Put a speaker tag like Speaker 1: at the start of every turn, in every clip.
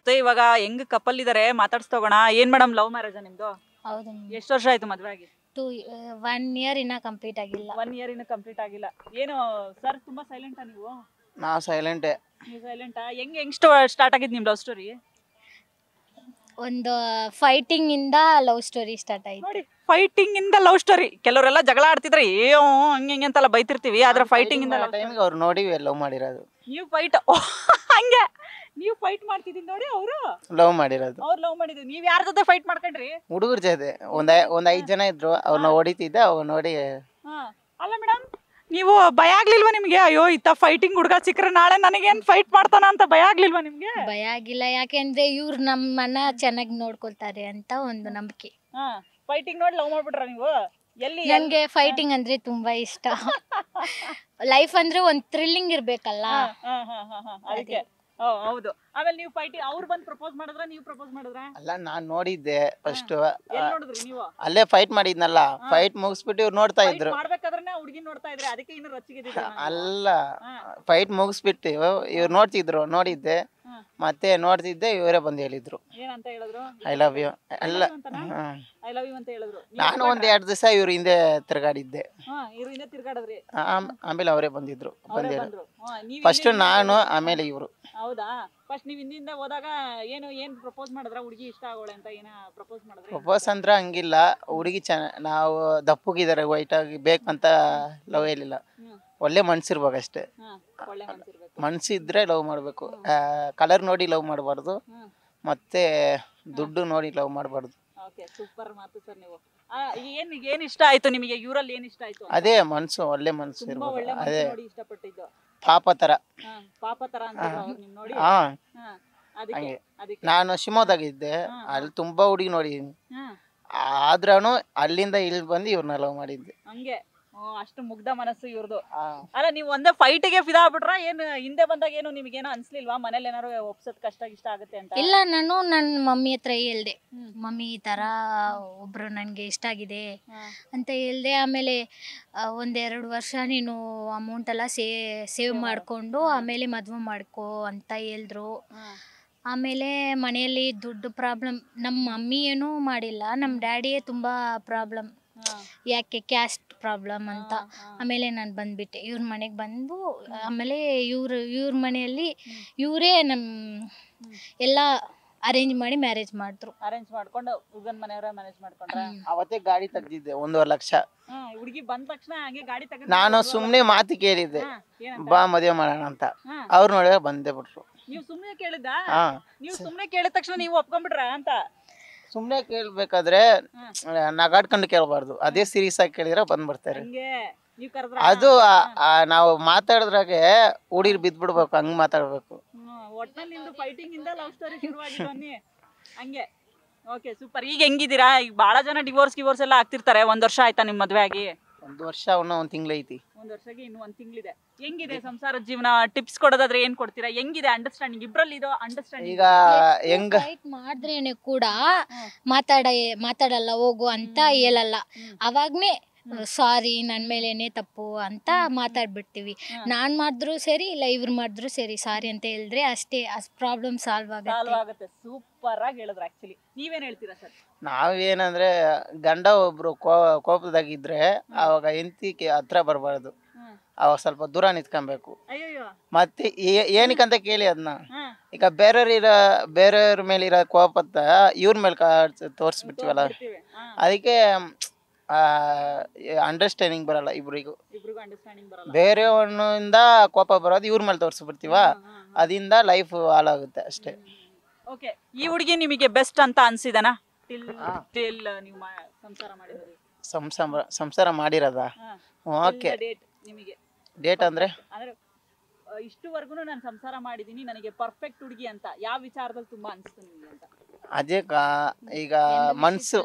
Speaker 1: ಮತ್ತೆ ಇವಾಗ ಹೆಂಗ್ ಕಪಲ್ ಇದಾರೆ ಮಾತಾಡ್ಸ್ತೋಗೋಣ ಏನ್ ಮೇಡಮ್ ಲವ್ ಮ್ಯಾರೇಜ್ ನಿಮ್ದು
Speaker 2: ಹೌದು
Speaker 1: ಎಷ್ಟು ವರ್ಷ ಆಯ್ತು ಮದ್ವೆ ಆಗಿ
Speaker 2: ಟೂ ಒನ್ ಇಯರ್ ಇನ್ನ ಕಂಪ್ಲೀಟ್ ಆಗಿಲ್ಲ
Speaker 1: ಒನ್ ಇಯರ್ ಇನ್ನು ಕಂಪ್ಲೀಟ್ ಆಗಿಲ್ಲ ಏನು ಸರ್ ತುಂಬಾ ಸೈಲೆಂಟಾ ನೀವು
Speaker 3: ನಾವು ಸೈಲೆಂಟೇ
Speaker 1: ನೀವು ಸೈಲೆಂಟಾ ಹೆಂಗ್ ಹೆಂಗ್ ಸ್ಟಾರ್ಟ್ ಆಗಿದ್ ನಿಮ್ ಲವ್ ಸ್ಟೋರಿ
Speaker 2: ಒಂದು ಫೈಟಿಂಗ್ ಇಂದ ಲವ್ ಸ್ಟೋರಿ ಸ್ಟಾರ್ಟ್ ಆಯ್ತು
Speaker 1: ನೋಡಿ ಫೈಟಿಂಗ್ ಇಂದ ಲವ್ ಸ್ಟೋರಿ ಕೆಲವರೆಲ್ಲ ಜಗಳ ಆಡ್ತಿದ್ರೆ ಏ ಹಂಗೆ ಹಿಂಗೆ ಅಂತೆಲ್ಲ ಬೈತಿರ್ತೀವಿ ಆದ್ರೆ ಫೈಟಿಂಗ್ ಇಂದ
Speaker 3: ಟೈಮಿಗೆ ಅವ್ರು ನೋಡಿ ಲವ್ ಮಾಡಿರೋದು
Speaker 1: ನೀವು ಫೈಟ್ ಹಂಗೆ ನೀವು ಫೈಟ್ ಮಾಡ್ತಿದ್ದೀನಿ ನೋಡಿ ಅವರು
Speaker 3: ಲವ್ ಮಾಡಿರೋದು
Speaker 1: ಅವ್ರು ಲವ್ ಮಾಡಿದ್ರು ನೀವ್ ಯಾರ ಜೊತೆ ಫೈಟ್ ಮಾಡ್ಕೊಂಡ್ರಿ
Speaker 3: ಹುಡುಗರ ಜೊತೆ ಒಂದ್ ಐ- ಒಂದ್ ಐದ್ ಜನ ಇದ್ರು ಅವ್ರನ್ನ ಹೊಡಿತಿದ್ದೆ ಅವ್ರು ನೋಡಿ
Speaker 1: ಹಾ ಅಲ್ಲ ಮೇಡಮ್ ನೀವು ಭಯ ಆಗ್ಲಿಲ್ವಾ ನಿಮ್ಗೆ ಅಯ್ಯೋ ಇತ್ತ ಫೈಟಿಂಗ್ ಹುಡುಗ ಸಿಕ್ಕರೆ ನಾಳೆ ನನಗೇನ್ ಫೈಟ್ ಮಾಡ್ತಾನ ಅಂತ ಭಯ ಆಗ್ಲಿಲ್ವಾ ನಿಮ್ಗೆ
Speaker 2: ಭಯ ಆಗಿಲ್ಲ ಯಾಕೆಂದ್ರೆ ಇವ್ರು ನಮ್ಮನ್ನ ಚೆನ್ನಾಗಿ ನೋಡ್ಕೊಳ್ತಾರೆ ಅಂತ ಒಂದು ನಂಬಿಕೆ
Speaker 1: ಹಾ ಫೈಟಿಂಗ್ ನೋಡಿ ಲವ್ ಮಾಡ್ಬಿಟ್ರ ನೀವು ಎಲ್ಲಿ
Speaker 2: ನನ್ಗೆ ಫೈಟಿಂಗ್ ಅಂದ್ರೆ ತುಂಬಾ ಇಷ್ಟ ಲೈಫ್ ಅಂದ್ರೆ ಒಂದ್ ಥ್ರಿಲ್ಲಿಂಗ್ ಇರ್ಬೇಕಲ್ಲ
Speaker 1: ಹಾ, ಹಾ, ಹಾ, ಹಾ, ಹಾ, ಅದಕ್ಕೆ ಓ ಹೌದು ಆಮೇಲೆ ನೀವು ಫೈಟಿಂಗ್ ಅವ್ರು ಬಂದು ಪ್ರಪೋಸ್ ಮಾಡಿದ್ರ ನೀವು ಪ್ರಪೋಸ್ ಮಾಡಿದ್ರ
Speaker 3: ಅಲ್ಲ ನಾನ್ ನೋಡಿದ್ದೆ ಫಸ್ಟ್
Speaker 1: ಎಲ್ಲಿ ನೋಡಿದ್ರಿ ನೀವು
Speaker 3: ಅಲ್ಲೇ ಫೈಟ್ ಮಾಡಿದ್ನಲ್ಲ ಫೈಟ್ ಮುಗಿಸ್ಬಿಟ್ಟು ಇವ್ರು ನೋಡ್ತಾ
Speaker 1: Fight
Speaker 3: ಇದ್ರು
Speaker 1: ಮಾಡ್ಬೇಕಾದ್ರೆ ಹುಡುಗಿ ನೋಡ್ತಾ ಇದ್ರೆ ಅದಕ್ಕೆ ಇನ್ನು ರಚ್ಚಿಗೆ
Speaker 3: ಅಲ್ಲ ಫೈಟ್ ಮುಗಿಸ್ಬಿಟ್ಟು ಇವ್ರು ನೋಡ್ತಿದ್ರು ನೋಡಿದ್ದೆ
Speaker 1: ಹಾ.
Speaker 3: ಮತ್ತೆ ನೋಡ್ತಿದ್ದೆ ಇವರೇ ಬಂದು ಹೇಳಿದ್ರು
Speaker 1: ಏನಂತ ಹೇಳಿದ್ರು
Speaker 3: ಐ ಲವ್ ಯು ಎಲ್ಲ
Speaker 1: ಅಂತನಾ?
Speaker 3: ಹ್ಮ್.
Speaker 1: ಐ ಲವ್ ಯು ಅಂತ ಹೇಳಿದ್ರು
Speaker 3: ನಾನು ಒಂದ್ ಎರಡ್ ದಿವಸ ಇವ್ರ ಹಿಂದೆ ತಿರ್ಗಾಡಿದ್ದೆ
Speaker 1: ಹಾ ಇವ್ರು ಹಿಂದೆ ತಿರ್ಗಾಡದ್ರಿ
Speaker 3: ಆಮ್- ಆಮೇಲೆ ಅವರೇ ಬಂದಿದ್ರು
Speaker 1: ಅವರೇ
Speaker 3: ಬಂದಿರು
Speaker 1: ಬಂದ್ರು ಹಾ, ನೀವ್
Speaker 3: ಫಸ್ಟ್
Speaker 1: ಹಿಂದೆ
Speaker 3: ನಾನು ಆಮೇಲೆ ಇವರು
Speaker 1: ಹೌದಾ ಫಸ್ಟ್ ನೀವ್ ಹಿಂದಿಂದ ಹೋದಾಗ ಏನು ಏನ್ ಪ್ರಪೋಸ್ ಮಾಡಿದ್ರ ಹುಡುಗಿ ಇಷ್ಟ ಆಗೋಳೆ ಅಂತ ಏನ ಪ್ರಪೋಸ್ ಮಾಡಿದ್ರೆ
Speaker 3: ಪ್ರಪೋಸ್ ಅಂದ್ರೆ ಹಂಗಿಲ್ಲ ಹುಡುಗಿ ಚೆನ್ನ ನಾವು ದಪ್ಪಗಿದ್ದಾರೆ ವೈಟ್ ಆಗಿ ಬೇಕಂತ ಲವ್ ಹೇಳಿಲ್ಲ
Speaker 1: ಹ್ಮ್
Speaker 3: ಒಳ್ಳೆ ಮನ್ಸಿರ್ಬೇಕಷ್ಟೇ
Speaker 1: ಹಾ ಒಳ್ಳೆ ಮನ್ಸಿರ್ಬೇಕು
Speaker 3: ಮನ್ಸಿದ್ರೆ ಲವ್ ಮಾಡಬೇಕು ಕಲರ್ ನೋಡಿ ಲವ್ ಮಾಡಬಾರ್ದು
Speaker 1: ಹ್ಮ್
Speaker 3: ಮತ್ತೆ ದುಡ್ಡು ನೋಡಿ ಲವ್ ಮಾಡಬಾರ್ದು
Speaker 1: ಓಕೆ ಸೂಪರ್ ಮಾತು ಸರ್ ನೀವು ಆ, ಏನ್ ಏನ್ ಇಷ್ಟ ಆಯ್ತು ನಿಮಗೆ ಇವ್ರಲ್ಲಿ ಏನ್ ಇಷ್ಟ ಆಯ್ತು ಅಂತ?
Speaker 3: ಅದೇ ಮನ್ಸು ಒಳ್ಳೆ ಮನ್ಸು
Speaker 1: ತುಂಬಾ
Speaker 3: ಇರ್ಬೇಕು
Speaker 1: ಒಳ್ಳೆ
Speaker 3: ಅದೇ
Speaker 1: ಮನ್ಸು ನೋಡಿ ಇಷ್ಟಪಟ್ಟಿದ್ದು
Speaker 3: ಪಾಪ ತರ
Speaker 1: ಹಾ ಪಾಪ ತರ ಅಂತ ಅವ್ರು ನಿಮ್ ನೋಡಿ
Speaker 3: ಹಾ
Speaker 1: ಹಾ ಅದಕ್ಕೆ
Speaker 3: ಹಂಗೆ.
Speaker 1: ಅದಕ್ಕೆ
Speaker 3: ನಾನು ಶಿವಮೊಗ್ಗದಾಗಿದ್ದೆ ಅಲ್ಲಿ ತುಂಬಾ ಹುಡುಗಿ ನೋಡಿದೀನಿ
Speaker 1: ಹಾ
Speaker 3: ಆದ್ರೂ ಅಲ್ಲಿಂದ ಇಲ್ಲಿ ಬಂದು ಇವ್ರನ್ನ ಲವ್ ಮಾಡಿದ್ದೆ
Speaker 1: ಹಂಗೆ ಓ, ಅಷ್ಟು ಮುಗ್ಧ ಮನಸ್ಸು ಇವ್ರದು
Speaker 3: ಆ,
Speaker 1: ಅಲ್ಲ ನೀವು ಒಂದೇ ಫೈಟಿಗೆ ಫಿದಾ ಆಗ್ಬಿಟ್ರ ಏನ್ ಹಿಂದೆ ಬಂದಾಗ ಏನು ನಿಮ್ಗೇನು ಅನ್ಸ್ಲಿಲ್ವಾ ಮನೇಲಿ ಏನಾರು ಒಪ್ಸದ್ ಕಷ್ಟ ಇಷ್ಟ ಆಗುತ್ತೆ ಅಂತ
Speaker 2: ಇಲ್ಲ ನಾನು ನನ್ನ ಮಮ್ಮಿ ಹತ್ರ ಹೇಳ್ದೆ
Speaker 1: ಹ್ಮ್.
Speaker 2: ಮಮ್ಮಿ ಈ ಥರ ಒಬ್ರು ನನಗೆ ಇಷ್ಟ ಆಗಿದೆ
Speaker 1: ಹಾ.
Speaker 2: ಅಂತ ಹೇಳ್ದೆ ಆಮೇಲೆ ಆ, ಒಂದೆರಡು ವರ್ಷ ನೀನು ಅಮೌಂಟ್ ಎಲ್ಲ ಸೇ ಸೇವ್ ಮಾಡಿಕೊಂಡು ಆಮೇಲೆ ಮದುವೆ ಮಾಡ್ಕೋ ಅಂತ ಹೇಳಿದ್ರು
Speaker 1: ಹಾ.
Speaker 2: ಆಮೇಲೆ ಮನೆಯಲ್ಲಿ ದುಡ್ಡು ಪ್ರಾಬ್ಲಮ್ ನಮ್ಮ ಮಮ್ಮಿ ಏನೂ ಮಾಡಿಲ್ಲ ನಮ್ಮ ಡ್ಯಾಡಿಯೇ ತುಂಬ ಪ್ರಾಬ್ಲಮ್
Speaker 1: ಹಾ.
Speaker 2: ಯಾಕೆ ಕ್ಯಾಸ್ಟ್ ಪ್ರಾಬ್ಲಮ್ ಅಂತ
Speaker 1: ಹಾ.
Speaker 2: ಆಮೇಲೆ ನಾನು ಬಂದ್ಬಿಟ್ಟೆ ಇವ್ರ ಮನೆಗೆ ಬಂದು ಆಮೇಲೆ ಇವ್ರ ಇವ್ರ ಮನೆಯಲ್ಲಿ ಇವರೇ ನಮ್ಮ ಎಲ್ಲ ಅರೇಂಜ್ ಮಾಡಿ ಮ್ಯಾರೇಜ್ ಮಾಡಿದ್ರು
Speaker 1: ಅರೇಂಜ್ ಮಾಡ್ಕೊಂಡು ಹುಡುಗನ್ ಮನೆಯವರ ಮ್ಯಾನೇಜ್ ಮಾಡ್ಕೊಂಡ್ರ
Speaker 3: ಅವತ್ತೇ ಗಾಡಿ ತೆಗ್ದಿದ್ದೆ ಒಂದೂವರೆ ಲಕ್ಷ
Speaker 1: ಹಾ ಹುಡುಗಿ ಬಂದ ತಕ್ಷಣ ಹಂಗೆ ಗಾಡಿ ತಗೊಂಡ್
Speaker 3: ನಾನು ಸುಮ್ನೆ ಮಾತು ಕೇಳಿದ್ದೆ
Speaker 1: ಹಾ, ಏನಂತ?
Speaker 3: ಬಾ ಮದುವೆ ಮಾಡೋಣ ಅಂತ
Speaker 1: ಹಾ.
Speaker 3: ಅವ್ರು ನೋಡಿದ್ರೆ ಬಂದೇ ಬಿಟ್ರು
Speaker 1: ನೀವು ಸುಮ್ನೆ ಕೇಳಿದ್ದ
Speaker 3: ಹಾ
Speaker 1: ನೀವು ಸುಮ್ನೆ ಕೇಳಿದ ತಕ್ಷಣ ನೀವು ಒಪ್ಕೊಂಡ್ಬಿಟ್ರ ಅಂತ
Speaker 3: ಸುಮ್ನೆ ಕೇಳ್ಬೇಕಾದ್ರೆ ನಗಾಡ್ಕೊಂಡು ಕೇಳಬಾರ್ದು ಅದೇ ಸೀರಿಯಸ್ ಆಗಿ ಕೇಳಿದ್ರೆ ಬಂದ್ಬಿಡ್ತಾರೆ
Speaker 1: ಹಂಗೆ ನೀವ್ ಕರೆದ್ರ
Speaker 3: ಅದು ಆ- ಆ ನಾವು ಮಾತಾಡಿದ್ರಾಗೆ ಹುಡುಗಿರ್ ಬಿದ್ಬಿಡ್ಬೇಕು ಹಂಗ್ ಮಾತಾಡ್ಬೇಕು
Speaker 1: ಒಟ್ನಲ್ಲಿ ನಿಮ್ದು ಫೈಟಿಂಗ್ ಇಂದ ಲವ್ ಸ್ಟೋರಿ ಶುರುವಾಗಿದ್ದು ಅನ್ನಿ ಹಂಗೆ ಓಕೆ ಸೂಪರ್ ಈಗ ಹೆಂಗಿದ್ದೀರಾ ಈಗ ಬಹಳ ಜನ ಡಿವೋರ್ಸ್ ಗಿವೋರ್ಸ್ ಎಲ್ಲ ಆಗ್ತಿರ್ತಾರೆ ಒಂದ್ ವರ್ಷ ಆಯ್ತಾ ನಿಮ್ ಮದ್ವೆ ಆಗಿ
Speaker 3: ಒಂದು ವರ್ಷ ಇನ್ನೂ ಒಂದ್ ತಿಂಗ್ಳೈತಿ
Speaker 1: ಒಂದ್ ವರ್ಷಕ್ಕೆ ಇನ್ನು ಒಂದ್ ತಿಂಗಳಿದೆ ಹೆಂಗಿದೆ ಸಂಸಾರದ ಜೀವನ ಟಿಪ್ಸ್ ಕೊಡೋದಾದ್ರೆ ಏನ್ ಕೊಡ್ತೀರಾ ಹೆಂಗಿದೆ ಅಂಡರ್ಸ್ಟ್ಯಾಂಡಿಂಗ್ ಇಬ್ರಲ್ಲಿ ಇದು ಅಂಡರ್ಸ್ಟ್ಯಾಂಡಿಂಗ್
Speaker 3: ಈಗ ಹೆಂಗ
Speaker 2: ಫೈಟ್ ಮಾಡಿದ್ರೇನೆ ಕೂಡ ಮಾತಾಡ ಮಾತಾಡಲ್ಲ ಹೋಗು ಅಂತ ಹೇಳಲ್ಲ ಅವಾಗ್ನೇ ಸಾರಿ ನನ್ನ ಮೇಲೇನೆ ತಪ್ಪು ಅಂತ ಮಾತಾಡ್ಬಿಡ್ತೀವಿ ನಾನ್ ಮಾಡಿದ್ರು ಸರಿ ಇಲ್ಲ ಇವ್ರು ಮಾಡಿದ್ರು ಸರಿ ಸಾರಿ ಅಂತ ಹೇಳಿದ್ರೆ ಅಷ್ಟೇ ಅಷ್ಟು ಪ್ರಾಬ್ಲಮ್ ಸಾಲ್ವ್
Speaker 1: ಸಾಲ್ವ್
Speaker 2: ಆಗುತ್ತೆ
Speaker 1: ಆಗುತ್ತೆ ಸೂಪರ್ ಆಗಿ ಹೇಳಿದ್ರು ಆಕ್ಚುಲಿ ನೀವೇನ್ ಹೇಳ್ತೀರಾ ಸರ್
Speaker 3: ನಾವೇನಂದ್ರೆ ಗಂಡ ಒಬ್ರು ಕೋ ಕೋಪದಾಗಿದ್ರೆ ಅವಾಗ ಹೆಂಡತಿ ಹತ್ರ ಬರಬಾರ್ದು
Speaker 1: ಹ್ಮ್
Speaker 3: ಅವಾಗ ಸ್ವಲ್ಪ ದೂರ ನಿಂತ್ಕೊಬೇಕು
Speaker 1: ಅಯ್ಯಯ್ಯೋ
Speaker 3: ಮತ್ತೆ ಏ- ಏನಕ್ಕಂತ ಕೇಳಿ ಅದನ್ನ
Speaker 1: ಹಾ
Speaker 3: ಈಗ ಬೇರೆಯವ್ರ ಇರೋ ಬೇರೆಯವ್ರ ಮೇಲೆ ಇರೋ ಕೋಪತ್ತ ಇವ್ರ ಮೇಲೆ ತೋರಿಸ್ಬಿಡ್ತೀವಲ್ಲ
Speaker 1: ಬಿಡ್ತೀವಿ ಹಾ
Speaker 3: ಅದಕ್ಕೆ ಅಂಡರ್ಸ್ಟ್ಯಾಂಡಿಂಗ್ ಬರಲ್ಲ ಇಬ್ರಿಗೂ
Speaker 1: ಇಬ್ರಿಗೂ ಅಂಡರ್ಸ್ಟ್ಯಾಂಡಿಂಗ್ ಬರಲ್ಲ
Speaker 3: ಬೇರೆಯವನಿಂದ ಕೋಪ ಬರೋದು ಇವ್ರ ಮೇಲೆ ತೋರಿಸ್ಬಿಡ್ತೀವ ಅದರಿಂದ ಲೈಫ್ ಹಾಳಾಗುತ್ತೆ ಅಷ್ಟೇ
Speaker 1: ಓಕೆ ಈ ಹುಡುಗಿ ನಿಮಗೆ ಬೆಸ್ಟ್ ಅಂತ ಅನ್ಸಿದನಾ ಟಿಲ್ ಟಿಲ್ ನೀವು ಮಾ- ಸಂಸಾರ ಮಾಡಿರೋದು
Speaker 3: ಸಂಸಾರ ಸಂಸಾರ ಮಾಡಿರೋದ ಓಕೆ
Speaker 1: ಡೇಟ್ ನಿಮಗೆ
Speaker 3: ಡೇಟ್ ಅಂದ್ರೆ
Speaker 1: ಅಂದ್ರೆ ಆ, ಇಷ್ಟುವರೆಗೂ ನಾನು ಸಂಸಾರ ಮಾಡಿದೀನಿ ನನಗೆ ಪರ್ಫೆಕ್ಟ್ ಹುಡುಗಿ ಅಂತ ಯಾವ ವಿಚಾರದಲ್ಲಿ ತುಂಬಾ ಅನ್ಸ್ತು ನಿಮಗೆ ಅಂತ
Speaker 3: ಅದೇ ಕಾ- ಈಗ ಮನ್ಸು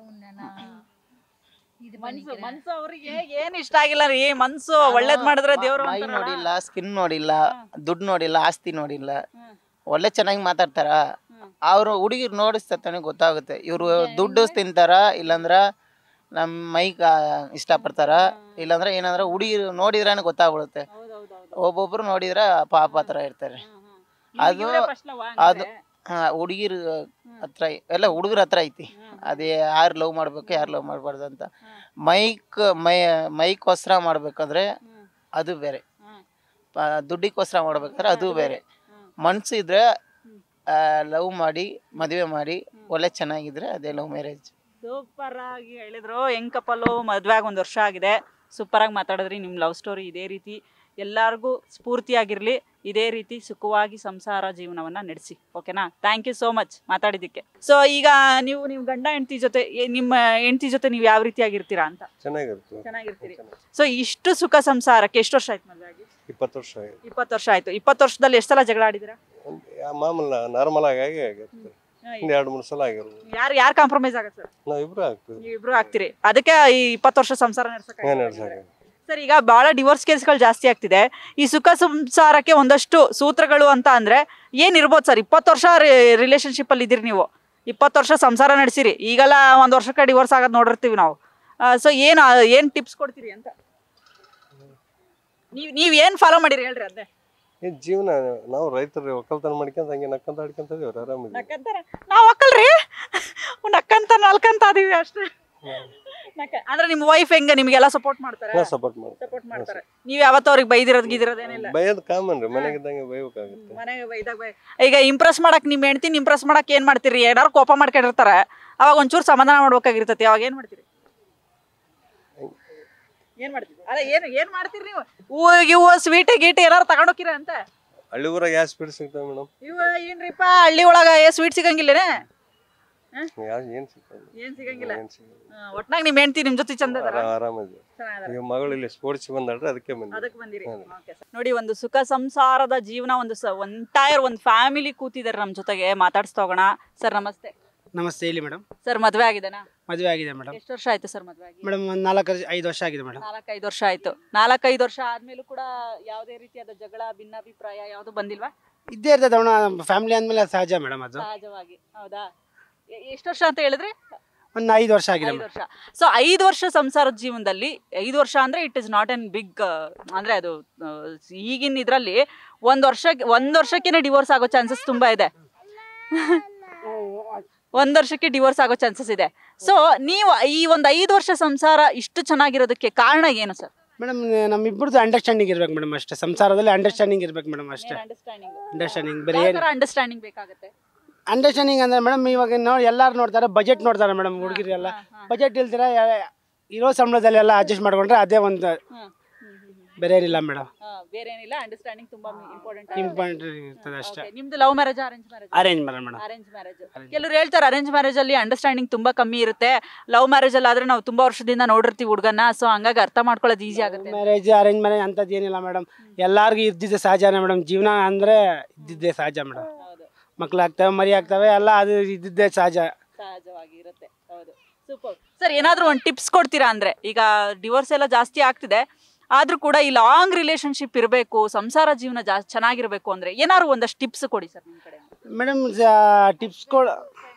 Speaker 1: ಮನ್ಸು ಮನ್ಸು ಅವರಿಗೆ ಏನ್ ಇಷ್ಟ ಆಗಿಲ್ಲ ರೀ ಮನ್ಸು ಒಳ್ಳೇದ್ ಮಾಡಿದ್ರೆ ದೇವ್ರು
Speaker 3: ಮೈ
Speaker 1: ಅಂತಾರಲ್ಲ.
Speaker 3: ನೋಡಿಲ್ಲ ಸ್ಕಿನ್ ನೋಡಿಲ್ಲ ದುಡ್ಡು ನೋಡಿಲ್ಲ ಆಸ್ತಿ ನೋಡಿಲ್ಲ
Speaker 1: ಹ್ಮ್.
Speaker 3: ಒಳ್ಳೆ ಚೆನ್ನಾಗಿ ಮಾತಾಡ್ತಾರ
Speaker 1: ಹ್ಮ್.
Speaker 3: ಅವ್ರು ಹುಡುಗಿರ್ ನೋಡಿಸ್ತಾನೆ ಗೊತ್ತಾಗುತ್ತೆ ಇವ್ರು ದುಡ್ಡು ತಿಂತಾರ ಇಲ್ಲಾಂದ್ರ ನಮ್ಮ ಮೈಗ ಇಷ್ಟಪಡ್ತಾರ ಇಲ್ಲಾಂದ್ರೆ ಏನಂದ್ರೆ ಹುಡುಗಿರು ನೋಡಿದ್ರೇನೆ ಗೊತ್ತಾಗ್ಬಿಡುತ್ತೆ
Speaker 1: ಹೌದೌದೌದು
Speaker 3: ಒಬ್ಬೊಬ್ರು ನೋಡಿದ್ರ ಪಾಪ ತರ ಇರ್ತಾರೆ
Speaker 1: ಹ್ಮ್, ಹ್ಮ್.
Speaker 3: ಅದು-
Speaker 1: ಇವ್ರೇ first love ಆ
Speaker 3: ಅದು
Speaker 1: ಹಂಗಾದ್ರೆ?
Speaker 3: ಹಾ ಹುಡುಗಿರ್ ಹತ್ರ ಎಲ್ಲ ಹುಡುಗರ ಹತ್ರ ಐತಿ ಅದೇ ಯಾರು ಲವ್ ಮಾಡ್ಬೇಕು ಯಾರು ಲವ್ ಮಾಡಬಾರ್ದು ಅಂತ ಮೈಕ್ ಮೈ ಮೈಕೋಸ್ಕರ ಮಾಡ್ಬೇಕಂದ್ರೆ ಅದು ಬೇರೆ ಪ- ದುಡ್ಡಿಗೋಸ್ಕರ ಮಾಡ್ಬೇಕಾದ್ರೆ ಅದು ಬೇರೆ ಮನ್ಸು ಇದ್ರೆ ಲವ್ ಮಾಡಿ ಮದುವೆ ಮಾಡಿ ಒಳ್ಳೆ ಚೆನ್ನಾಗಿದ್ರೆ ಅದೇ ಲವ್ ಮ್ಯಾರೇಜ್
Speaker 1: ಸೂಪರ್ ಆಗಿ ಹೇಳಿದ್ರು ಹೆಂಗ್ ಕಪಲು ಮದ್ವೆ ಆಗಿ ಒಂದು ವರ್ಷ ಆಗಿದೆ ಸೂಪರ್ ಆಗಿ ಮಾತಾಡಿದ್ರಿ ನಿಮ್ಮ ಲವ್ ಸ್ಟೋರಿ ಇದೇ ರೀತಿ ಎಲ್ಲರಿಗೂ ಸ್ಫೂರ್ತಿಯಾಗಿರ್ಲಿ ಇದೇ ರೀತಿ ಸುಖವಾಗಿ ಸಂಸಾರ ಜೀವನವನ್ನ ನಡೆಸಿ ಓಕೆನಾ ಥ್ಯಾಂಕ್ ಯು ಸೋ ಮಚ್ ಮಾತಾಡಿದ್ದಕ್ಕೆ ಸೊ ಈಗ ನೀವು ನೀವು ಗಂಡ ಹೆಂಡತಿ ಜೊತೆ ಏ- ನಿಮ್ಮ ಹೆಂಡತಿ ಜೊತೆ ನೀವು ಯಾವ ರೀತಿಯಾಗಿರ್ತೀರಾ ಅಂತ
Speaker 4: ಚೆನ್ನಾಗಿರುತ್ತೆ
Speaker 1: ಚೆನ್ನಾಗಿರ್ತೀರಿ ಸೊ ಇಷ್ಟು ಸುಖ ಸಂಸಾರಕ್ಕೆ ಎಷ್ಟು ವರ್ಷ ಆಯ್ತು ಮದುವೆ ಆಗಿ
Speaker 4: ಇಪ್ಪತ್ತು ವರ್ಷ ಆಗಿದೆ
Speaker 1: ಇಪ್ಪತ್ತು ವರ್ಷ ಆಯ್ತು ಇಪ್ಪತ್ತು ವರ್ಷದಲ್ಲಿ ಎಷ್ಟು ಸಲ ಜಗಳ ಆಡಿದ್ದೀರಾ
Speaker 4: ಒಂದ್- ಯಾ- ಮಾಮೂಲ ನಾರ್ಮಲ್ ಆಗಿ ಆಗಿ ಆಗಿರುತ್ತೆ ಒಂದು ಎರಡು ಮೂರು ಸಲ ಆಗಿರ್ಬೋದು
Speaker 1: ಯಾರು ಯಾರು ಕಾಂಪ್ರಮೈಸ್ ಆಗತ್ತೆ ಸರ್
Speaker 4: ನಾವು ಇಬ್ರು ಆಗ್ತೀವಿ
Speaker 1: ನೀವಿಬ್ರು ಆಗ್ತೀರಿ ಅದಕ್ಕೆ ಈ ಇಪ್ಪತ್ತು ವರ್ಷ ಸಂಸಾರ ನಡ್ಸಕ್ಕೆ
Speaker 4: ಹಂಗೆ ನಡ್ಸಕ್ಕೆ
Speaker 1: ಸರ್ ಈಗ ಬಹಳ ಡಿವೋರ್ಸ್ ಕೇಸ್ಗಳು ಜಾಸ್ತಿ ಆಗ್ತಿದೆ ಈ ಸುಖ ಸಂಸಾರಕ್ಕೆ ಒಂದಷ್ಟು ಸೂತ್ರಗಳು ಅಂತ ಅಂದ್ರೆ ಏನಿರ್ಬೋದು ಸರ್ ಇಪ್ಪತ್ತು ವರ್ಷ ರಿಲೇಶನ್ಶಿಪ್ ಅಲ್ಲಿ ಇದ್ದೀರಿ ನೀವು ಇಪ್ಪತ್ತು ವರ್ಷ ಸಂಸಾರ ನಡೆಸಿರಿ ಈಗೆಲ್ಲ ಒಂದು ವರ್ಷಕ್ಕೆ ಡಿವೋರ್ಸ್ ಆಗೋದು ನೋಡಿರ್ತೀವಿ ನಾವು ಸೊ ಏನು ಏನು ಟಿಪ್ಸ್ ಕೊಡ್ತೀರಿ ಅಂತ ನೀವು ನೀವು ಏನು ಫಾಲೋ ಮಾಡಿರಿ ಹೇಳ್ರಿ ಅದೇ
Speaker 4: ಈ ಜೀವನ ನಾವು ರೈತರು ಒಕ್ಕಲ್ತನ ಮಾಡ್ಕೊಂತ ಹಂಗೆ ನಕ್ಕಂತ ಆಡ್ಕೊಂತ ಇದೀವಿ ಆರಾಮಿದ್ದೀವಿ
Speaker 1: ನಕ್ಕಂತಾರ ನಾವು ಹಾಕಲ್ರಿ ನಕ್ಕಂತ ನಲ್ಕಂತ ಅದೀವಿ ಅಷ್ಟೇ ನಕ್ಕ ಅಂದ್ರೆ ನಿಮ್ಮ ವೈಫ್ ಹೆಂಗ ನಿಮ್ಗೆಲ್ಲ ಸಪೋರ್ಟ್ ಮಾಡ್ತಾರೆ
Speaker 4: ನಾವು ಸಪೋರ್ಟ್ ಮಾಡ್ತೀವಿ
Speaker 1: ಸಪೋರ್ಟ್ ಮಾಡ್ತಾರೆ ನೀವು ಯಾವತ್ತೂ ಅವ್ರಿಗೆ ಬೈದಿರೋದು ಗಿದಿರೋದೇನಿಲ್ಲ
Speaker 4: ಬೈಯೋದು ಕಾಮನ್ ರೀ ಮನೆಗಿದ್ದಂಗೆ ಬೈಬೇಕಾಗುತ್ತೆ
Speaker 1: ಮನೆಗೆ ಬೈದಾಗ ಬೈ ಈಗ ಇಂಪ್ರೆಸ್ ಮಾಡಕ್ ನಿಮ್ ಹೆಂಡ್ತಿನ ಇಂಪ್ರೆಸ್ ಮಾಡಕ್ ಏನ್ ಮಾಡ್ತೀರಿ ಏನಾರು ಕೋಪ ಮಾಡ್ಕೊಂಡಿರ್ತಾರೆ ಅವಾಗ ಒಂಚೂರು ಸಮಾಧಾನ ಮಾಡ್ಬೇಕಾಗಿರ್ತೈತಿ ಅವಾಗ ಏನ್ ಮಾಡ್ತೀರಿ ಏನ್ ಮಾಡ್ತೀರಿ ಅಲ್ಲ ಏನ್ ಏನ್ ಮಾಡ್ತೀರಿ ನೀವು ಹೂವು ಇವು ಸ್ವೀಟ್ ಗೀಟ್ ಏನಾರು ತಗೊಂಡೋಗಿರ ಅಂತ
Speaker 4: ಹಳ್ಳಿ ಊರಾಗ ಯಾವ ಸ್ಪೀಡ್ ಸಿಗ್ತಾವೆ ಮೇಡಮ್
Speaker 1: ಇವ ಏನ್ರಿಪ್ಪ ಹಳ್ಳಿ ಒಳಗ ಏ ಸ್ವೀಟ್ ಸಿಗಂಗಿಲ್ಲನೇ
Speaker 4: ಯಾವ ಏನು ಸಿಗ್ತದೆ
Speaker 1: ಏನ್ ಸಿಗಂಗಿಲ್ಲ
Speaker 4: ಏನು ಸಿಗಲ್ಲ
Speaker 1: ಆ, ಒಟ್ನಾಗ ನಿಮ್ ಹೆಂಡ್ತಿ ನಿಮ್ ಜೊತೆ ಚಂದ ಅದಾರ
Speaker 4: ಆರಾಮಿದ್ದೀವಿ
Speaker 1: ಚೆನ್ನಾಗದಾರ
Speaker 4: ಈಗ ಮಗಳು ಇಲ್ಲಿ ಸ್ಪೋರ್ಟ್ಸ್ ಬಂದಾಳ್ರಿ ಅದಕ್ಕೆ ಬಂದ್ವಿ
Speaker 1: ಅದಕ್ಕೆ ಬಂದಿರಿ Okay, sir. ನೋಡಿ ಒಂದು ಸುಖ ಸಂಸಾರದ ಜೀವನ ಒಂದು ಎಂಟೈರ್ ಒಂದು ಫ್ಯಾಮಿಲಿ ಕೂತಿದ್ದಾರೆ ನಮ್ಮ ಜೊತೆಗೆ ಮಾತಾಡ್ಸ್ತಾ ಹೋಗೋಣ ಸರ್ ನಮಸ್ತೆ
Speaker 5: ನಮಸ್ತೆ ಹೇಳಿ ಮೇಡಮ್
Speaker 1: ಸರ್ ಮದ್ವೆ ಆಗಿದೆನಾ
Speaker 5: ಮದುವೆ ಆಗಿದೆ ಮೇಡಮ್
Speaker 1: ಎಷ್ಟು ವರ್ಷ ಆಯ್ತು ಸರ್ ಮದ್ವೆ ಆಗಿ
Speaker 5: ಮೇಡಮ್ ಒಂದು ನಾಲ್ಕು ಐದು ವರ್ಷ ಆಗಿದೆ ಮೇಡಮ್
Speaker 1: ನಾಲ್ಕೈದು ವರ್ಷ ಆಯ್ತು ನಾಲ್ಕೈದು ವರ್ಷ ಆದ್ಮೇಲೂ ಕೂಡ ಯಾವುದೇ ರೀತಿಯಾದ ಜಗಳ ಭಿನ್ನಾಭಿಪ್ರಾಯ ಯಾವುದು ಬಂದಿಲ್ವಾ
Speaker 5: ಇದ್ದೇ ಇರ್ತದೆ ಅವನ ಫ್ಯಾಮಿಲಿ ಅಂದಮೇಲೆ ಸಹಜ ಮೇಡಮ್ ಅದು
Speaker 1: ಸಹಜವಾಗಿ ಹೌದಾ ಎ- ಎಷ್ಟು ವರ್ಷ ಅಂತ ಹೇಳಿದ್ರೆ
Speaker 5: ಒಂದು ಐದು ವರ್ಷ ಆಗಿದೆ
Speaker 1: ಐದು
Speaker 5: ಮೇಡಮ್
Speaker 1: ವರ್ಷ ಸೊ ಐದು ವರ್ಷ ಸಂಸಾರದ ಜೀವನದಲ್ಲಿ ಐದು ವರ್ಷ ಅಂದ್ರೆ it is not an big ಅಂದ್ರೆ ಅದು ಆ, ಈಗಿನ ಇದ್ರಲ್ಲಿ ಒಂದ್ ವರ್ಷ ಒಂದ್ ವರ್ಷಕ್ಕೇನೆ ಡಿವೋರ್ಸ್ ಆಗೋ ಚಾನ್ಸಸ್ ತುಂಬಾ ಇದೆ ಒಂದ್ ವರ್ಷಕ್ಕೆ ಡಿವೋರ್ಸ್ ಆಗೋ ಚಾನ್ಸಸ್ ಇದೆ ಸೊ ನೀವು ಈ ಒಂದು ಐದು ವರ್ಷ ಸಂಸಾರ ಇಷ್ಟು ಚೆನ್ನಾಗಿರೋದಕ್ಕೆ ಕಾರಣ ಏನು ಸರ್
Speaker 5: ಮೇಡಮ್ ನಮ್ಮಿಬ್ಬರದ್ದು ಅಂಡರ್ಸ್ಟ್ಯಾಂಡಿಂಗ್ ಇರ್ಬೇಕು ಮೇಡಮ್ ಅಷ್ಟೇ ಸಂಸಾರದಲ್ಲಿ ಅಂಡರ್ಸ್ಟ್ಯಾಂಡಿಂಗ್ ಇರ್ಬೇಕು ಮೇಡಮ್ ಅಷ್ಟೇ ಅಂಡರ್ಸ್ಟ್ಯಾಂಡಿಂಗ್ ಬೇರೆ ಏನು
Speaker 1: ಅಂಡರ್ಸ್ಟ್ಯಾಂಡಿಂಗ್ ಬೇಕಾಗುತ್ತೆ
Speaker 5: ಅಂಡರ್ಸ್ಟ್ಯಾಂಡಿಂಗ್ ಅಂದ್ರೆ ಮೇಡಮ್ ಇವಾಗ ನೋಡಿ ಎಲ್ಲರೂ ನೋಡ್ತಾರೆ ಬಜೆಟ್ ನೋಡ್ತಾರೆ ಮೇಡಮ್ ಹುಡುಗಿರೆಲ್ಲ ಬಜೆಟ್ ಇಲ್ದಿರ ಇರೋ ಸಂಬಳದಲ್ಲಿ ಎಲ್ಲ ಅಡ್ಜಸ್ಟ್ ಮಾಡ್ಕೊಂಡ್ರೆ ಅದೇ ಒಂದು ಬೇರೆ ಏನಿಲ್ಲ ಮೇಡಮ್
Speaker 1: ಬೇರೆ ಏನಿಲ್ಲ ಅಂಡರ್ಸ್ಟ್ಯಾಂಡಿಂಗ್ ತುಂಬಾ ಇಂಪಾರ್ಟೆಂಟ್
Speaker 5: ಇಂಪಾರ್ಟೆಂಟ್ ಇರ್ತದೆ ಅಷ್ಟೇ
Speaker 1: ನಿಮ್ದು love marriage arrange marriage
Speaker 5: arrange madam madam
Speaker 1: arrange marriage ಕೆಲವರು ಹೇಳ್ತಾರೆ ಅರೇಂಜ್ ಮ್ಯಾರೇಜ್ ಅಲ್ಲಿ ಅಂಡರ್ಸ್ಟ್ಯಾಂಡಿಂಗ್ ತುಂಬಾ ಕಮ್ಮಿ ಇರುತ್ತೆ ಲವ್ ಮ್ಯಾರೇಜ್ ಅಲ್ಲಿ ಆದ್ರೆ ನಾವು ತುಂಬಾ ವರ್ಷದಿಂದ ನೋಡಿರ್ತೀವಿ ಹುಡುಗನ್ನ ಸೊ ಹಂಗಾಗಿ ಅರ್ಥ ಮಾಡ್ಕೊಳ್ಳೋದು ಈಸಿ ಆಗುತ್ತೆ
Speaker 5: ಮ್ಯಾರೇಜ್ ಅರೇಂಜ್ ಮ್ಯಾರೇಜ್ ಅಂಥದ್ದು ಏನಿಲ್ಲ ಮೇಡಮ್ ಎಲ್ಲರಿಗೂ ಇದ್ದಿದ್ದೆ ಸಹಜನೇ ಮೇಡಮ್ ಜೀವನ ಅಂದರೆ ಇದ್ದಿದ್ದೆ ಸಹಜ ಮೇಡಮ್
Speaker 1: ಹೌದು
Speaker 5: ಮಕ್ಳಾಗ್ತವೆ ಮರಿ ಆಗ್ತವೆ ಎಲ್ಲ ಅದು ಇದ್ದಿದ್ದೇ ಸಹಜ
Speaker 1: ಸಹಜವಾಗಿ ಇರುತ್ತೆ ಹೌದು ಸೂಪರ್ ಸರ್ ಏನಾದ್ರೂ ಒಂದು ಟಿಪ್ಸ್ ಕೊಡ್ತೀರಾ ಅಂದ್ರೆ ಈಗ ಡಿವೋರ್ಸ್ ಎಲ್ಲ ಜಾಸ್ತಿ ಆಗ್ತಿದೆ ಆದ್ರೂ ಕೂಡ ಈ ಲಾಂಗ್ ರಿಲೇಶನ್ಶಿಪ್ ಇರಬೇಕು ಸಂಸಾರ ಜೀವನ ಜಾಸ್ತಿ ಚೆನ್ನಾಗಿರ್ಬೇಕು ಅಂದ್ರೆ ಏನಾದ್ರು ಒಂದಷ್ಟು ಟಿಪ್ಸ್ ಕೊಡಿ ಸರ್ ನಿಮ್ ಕಡೆ
Speaker 5: ಮೇಡಮ್ ಟಿಪ್ಸ್ ಕೊಡ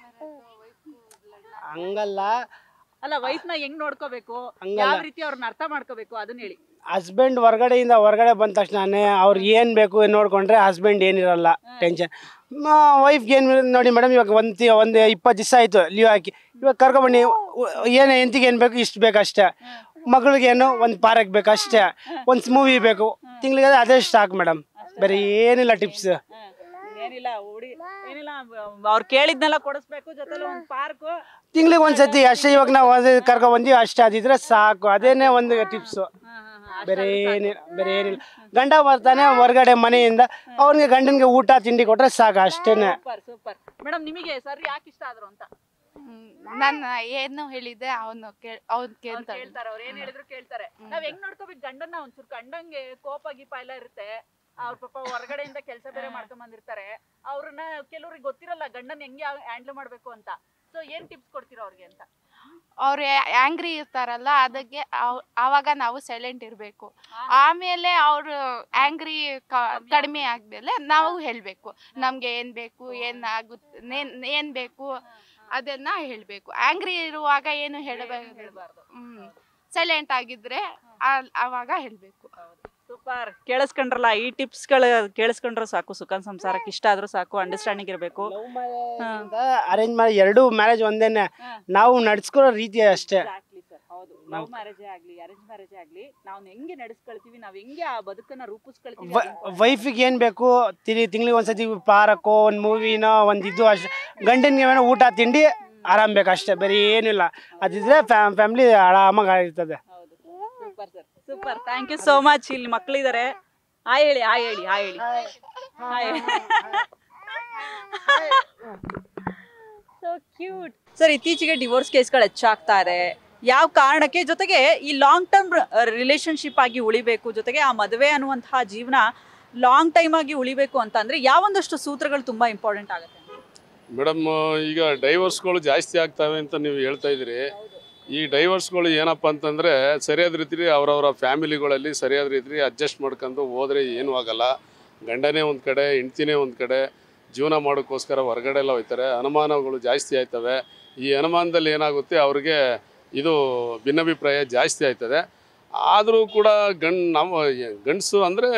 Speaker 5: ಹಂಗಲ್ಲ
Speaker 1: ಅಲ್ಲ ವೈಫ್ ನ ಹೆಂಗ್ ನೋಡ್ಕೋಬೇಕು
Speaker 5: ಹಂಗಲ್ಲ.
Speaker 1: ಯಾವ ರೀತಿ ಅವ್ರನ್ನ ಅರ್ಥ ಮಾಡ್ಕೋಬೇಕು ಅದನ್ನ ಹೇಳಿ
Speaker 5: ಹಸ್ಬೆಂಡ್ ಹೊರಗಡೆಯಿಂದ ಹೊರಗಡೆ ಬಂದ ತಕ್ಷಣನೇ ಅವ್ರು ಏನು ಬೇಕು ನೋಡಿಕೊಂಡ್ರೆ ಹಸ್ಬೆಂಡ್ ಏನಿರಲ್ಲ ಟೆನ್ಷನ್ ವೈಫ್ಗೆ ಏನು ನೋಡಿ ಮೇಡಮ್ ಇವಾಗ ಒಂದು ಒಂದು ಇಪ್ಪತ್ತು ದಿವಸ ಆಯಿತು ಲೀವ್ ಹಾಕಿ ಇವಾಗ ಕರ್ಕೊಬನ್ನಿ ಏನು ಎಂತಿಗೆ ಏನು ಬೇಕು ಇಷ್ಟು ಬೇಕು ಅಷ್ಟೇ ಮಗಳಿಗೇನು ಒಂದು ಪಾರ್ಕ್ ಬೇಕು ಅಷ್ಟೇ ಒಂದು ಮೂವಿ ಬೇಕು ತಿಂಗಳಿಗೆ ಅದೇ ಸ್ಟಾಕ್ ಮೇಡಮ್ ಬೇರೆ ಏನಿಲ್ಲ ಟಿಪ್ಸ್
Speaker 1: ಏನಿಲ್ಲ ಹುಡಿ ಏನಿಲ್ಲ ಅವ್ರು ಕೇಳಿದ್ನೆಲ್ಲ ಕೊಡಿಸ್ಬೇಕು ಜೊತೆಲಿ ಒಂದು ಪಾರ್ಕು
Speaker 5: ತಿಂಗಳಿಗೆ ಒಂದ್ಸತಿ ಅಷ್ಟೇ ಇವಾಗ ನಾವು ಅದೇ ಕರ್ಕೊ ಬಂದೀವಿ ಅಷ್ಟೇ ಅದಿದ್ರೆ ಸಾಕು ಅದೇನೇ ಒಂದು ಟಿಪ್ಸು ಬೇರೆ ಏನಿಲ್ಲ ಬೇರೆ ಏನಿಲ್ಲ ಗಂಡ ಬರ್ತಾನೆ ಹೊರಗಡೆ ಮನೆಯಿಂದ ಅವ್ನಿಗೆ ಗಂಡನಿಗೆ ಊಟ ತಿಂಡಿ ಕೊಟ್ರೆ ಸಾಕು ಅಷ್ಟೇನೆ
Speaker 1: ಸೂಪರ್ ಸೂಪರ್ ಮೇಡಮ್ ನಿಮಗೆ ಸರ್ ಯಾಕೆ ಇಷ್ಟ ಆದ್ರು ಅಂತ
Speaker 6: ನಾನು ಏನು ಹೇಳಿದ್ದೆ ಅವನು ಕೇಳ್ ಅವ್ನು
Speaker 1: ಅವ್ರು
Speaker 6: ಕೇಳ್ತಾನೆ
Speaker 1: ಕೇಳ್ತಾರೆ ಅವ್ರು ಏನ್ ಹೇಳಿದ್ರು ಕೇಳ್ತಾರೆ ನಾವ್ ಹೆಂಗ್ ನೋಡ್ಕೋಬೇಕು ಗಂಡನ್ನ ಒಂಚೂರು ಗಂಡಂಗೆ ಕೋಪ ಗೀಪ ಎಲ್ಲ ಇರುತ್ತೆ ಅವ್ರ ಪಾಪ ಹೊರಗಡೆಯಿಂದ ಕೆಲಸ ಬೇರೆ ಮಾಡ್ಕೊಂಡ್ ಬಂದಿರ್ತಾರೆ ಅವ್ರನ್ನ ಕೆಲವ್ರಿಗೆ ಗೊತ್ತಿರಲ್ಲ ಗಂಡನ್ ಹೆಂಗೆ ಹ್ಯಾಂಡಲ್ ಮಾಡ್ಬೇಕು ಅಂತ ಸೊ ಏನ್ ಟಿಪ್ಸ್ ಕೊಡ್ತೀರಾ ಅವ್ರಿಗೆ ಅಂತ
Speaker 6: ಅವ್ರು ಆಂಗ್ರಿ ಇರ್ತಾರಲ್ಲ ಅದಕ್ಕೆ ಅವ್- ಆವಾಗ ನಾವು ಸೈಲೆಂಟ್ ಇರಬೇಕು ಆಮೇಲೆ ಅವರು ಆಂಗ್ರಿ ಕಡಿಮೆ ಆದ್ಮೇಲೆ ನಾವು ಹೇಳಬೇಕು ನಮ್ಗೆ ಏನ್ ಬೇಕು ಏನ್ ಆಗುತ್ತೆ ಏನ್ ಏನ್ ಬೇಕು ಅದನ್ನ ಹೇಳ್ಬೇಕು ಆಂಗ್ರಿ ಇರುವಾಗ ಏನು ಹೇಳಬೇಕು ಹ್ಮ್ ಸೈಲೆಂಟ್ ಆಗಿದ್ರೆ ಆ- ಆವಾಗ ಹೇಳ್ಬೇಕು
Speaker 1: ಸೂಪರ್ ಕೇಳಿಸ್ಕೊಂಡ್ರಲ್ಲ ಈ ಟಿಪ್ಸ್ಗಳು ಕೇಳಿಸ್ಕೊಂಡ್ರೆ ಸಾಕು ಸುಖ ಸಂಸಾರಕ್ಕೆ ಇಷ್ಟ ಆದ್ರೂ ಸಾಕು ಅಂಡರ್ಸ್ಟ್ಯಾಂಡಿಂಗ್ ಇರಬೇಕು
Speaker 5: ಅರೇಂಜ್ ಮಾಡಿ ಎರಡು ಮ್ಯಾರೇಜ್ ಒಂದೇನೆ
Speaker 1: ಹಾ.
Speaker 5: ನಾವು ನಡ್ಸ್ಕೊಳ್ಳೋ ರೀತಿ ಅಷ್ಟೇ
Speaker 1: ಹೌದು ಲವ್ ಮ್ಯಾರೇಜೇ ಆಗ್ಲಿ ಅರೇಂಜ್ ಮ್ಯಾರೇಜೇ ಆಗ್ಲಿ ನಾವು ಹೆಂಗೆ ನಡೆಸ್ಕೊಳ್ತೀವಿ ನಾವು ಹೆಂಗೆ ಆ ಬದುಕನ್ನ ರೂಪಿಸ್ಕೊಳ್ತೀವಿ ಅದು important.
Speaker 5: ವೈಫಿಗೆ ಏನು ಬೇಕು ತಿಳಿ ತಿಂಗಳಿಗೆ ಒಂದ್ಸತಿ ಪಾರಕ್ಕೋ ಒಂದು ಮೂವಿನೋ ಒಂದು ಇದು ಅಷ್ಟೇ ಗಂಡನಿಗೆ ಏನೋ ಊಟ ತಿಂಡಿ ಆರಾಮ್ ಬೇಕು ಅಷ್ಟೇ ಬೇರೆ ಏನಿಲ್ಲ ಅದಿದ್ರೆ ಫ್ಯಾಮಿಲಿ ಆರಾಮಾಗಿ ಆಗಿರ್ತದೆ
Speaker 1: ಹೌದು super sir super thank you so much ಇಲ್ಲಿ ಮಕ್ಕಳಿದ್ದಾರೆ ಹಾಯ್ ಹೇಳಿ ಹಾಯ್ ಹೇಳಿ ಹಾಯ್ ಹೇಳಿ ಹಾಯ್ ಸೊ ಕ್ಯೂಟ್ ಸರ್ ಇತ್ತೀಚೆಗೆ ಡಿವೋರ್ಸ್ ಕೇಸ್ಗಳು ಹೆಚ್ಚಾಗ್ತಾ ಇದೆ ಯಾವ ಕಾರಣಕ್ಕೆ ಜೊತೆಗೆ ಈ ಲಾಂಗ್ ಟರ್ಮ್ ರಿಲೇಶನ್ಶಿಪ್ ಆಗಿ ಉಳಿಬೇಕು ಜೊತೆಗೆ ಆ ಮದುವೆ ಅನ್ನುವಂತಹ ಜೀವನ ಲಾಂಗ್ ಟೈಮ್ ಆಗಿ ಉಳಿಬೇಕು ಅಂತ ಅಂದ್ರೆ ಯಾವೊಂದಷ್ಟು ಸೂತ್ರಗಳು ತುಂಬಾ ಇಂಪಾರ್ಟೆಂಟ್ ಆಗುತ್ತೆ
Speaker 7: ಮೇಡಮ್ ಈಗ ಡೈವರ್ಸ್ಗಳು ಜಾಸ್ತಿ ಆಗ್ತವೆ ಅಂತ ನೀವು ಹೇಳ್ತಾ ಇದ್ದೀರಿ ಈ ಡೈವರ್ಸ್ಗಳು ಏನಪ್ಪ ಅಂತಂದರೆ ಸರಿಯಾದ ರೀತಿ ಅವರವರ ಫ್ಯಾಮಿಲಿಗಳಲ್ಲಿ ಸರಿಯಾದ ರೀತಿ ಅಡ್ಜಸ್ಟ್ ಮಾಡ್ಕೊಂಡು ಹೋದರೆ ಏನೂ ಆಗಲ್ಲ ಗಂಡನೇ ಒಂದು ಕಡೆ ಹೆಂಡ್ತಿನೇ ಒಂದು ಕಡೆ ಜೀವನ ಮಾಡೋಕ್ಕೋಸ್ಕರ ಹೊರಗಡೆ ಎಲ್ಲ ಹೋಗ್ತಾರೆ ಅನುಮಾನಗಳು ಜಾಸ್ತಿ ಆಯ್ತವೆ ಈ ಅನುಮಾನದಲ್ಲಿ ಏನಾಗುತ್ತೆ ಅವ್ರಿಗೆ ಇದು ಭಿನ್ನಾಭಿಪ್ರಾಯ ಜಾಸ್ತಿ ಆಯ್ತದೆ ಆದರೂ ಕೂಡ ಗಂಡ್ ನಮ್ಮ ಗಂಡಸು ಅಂದರೆ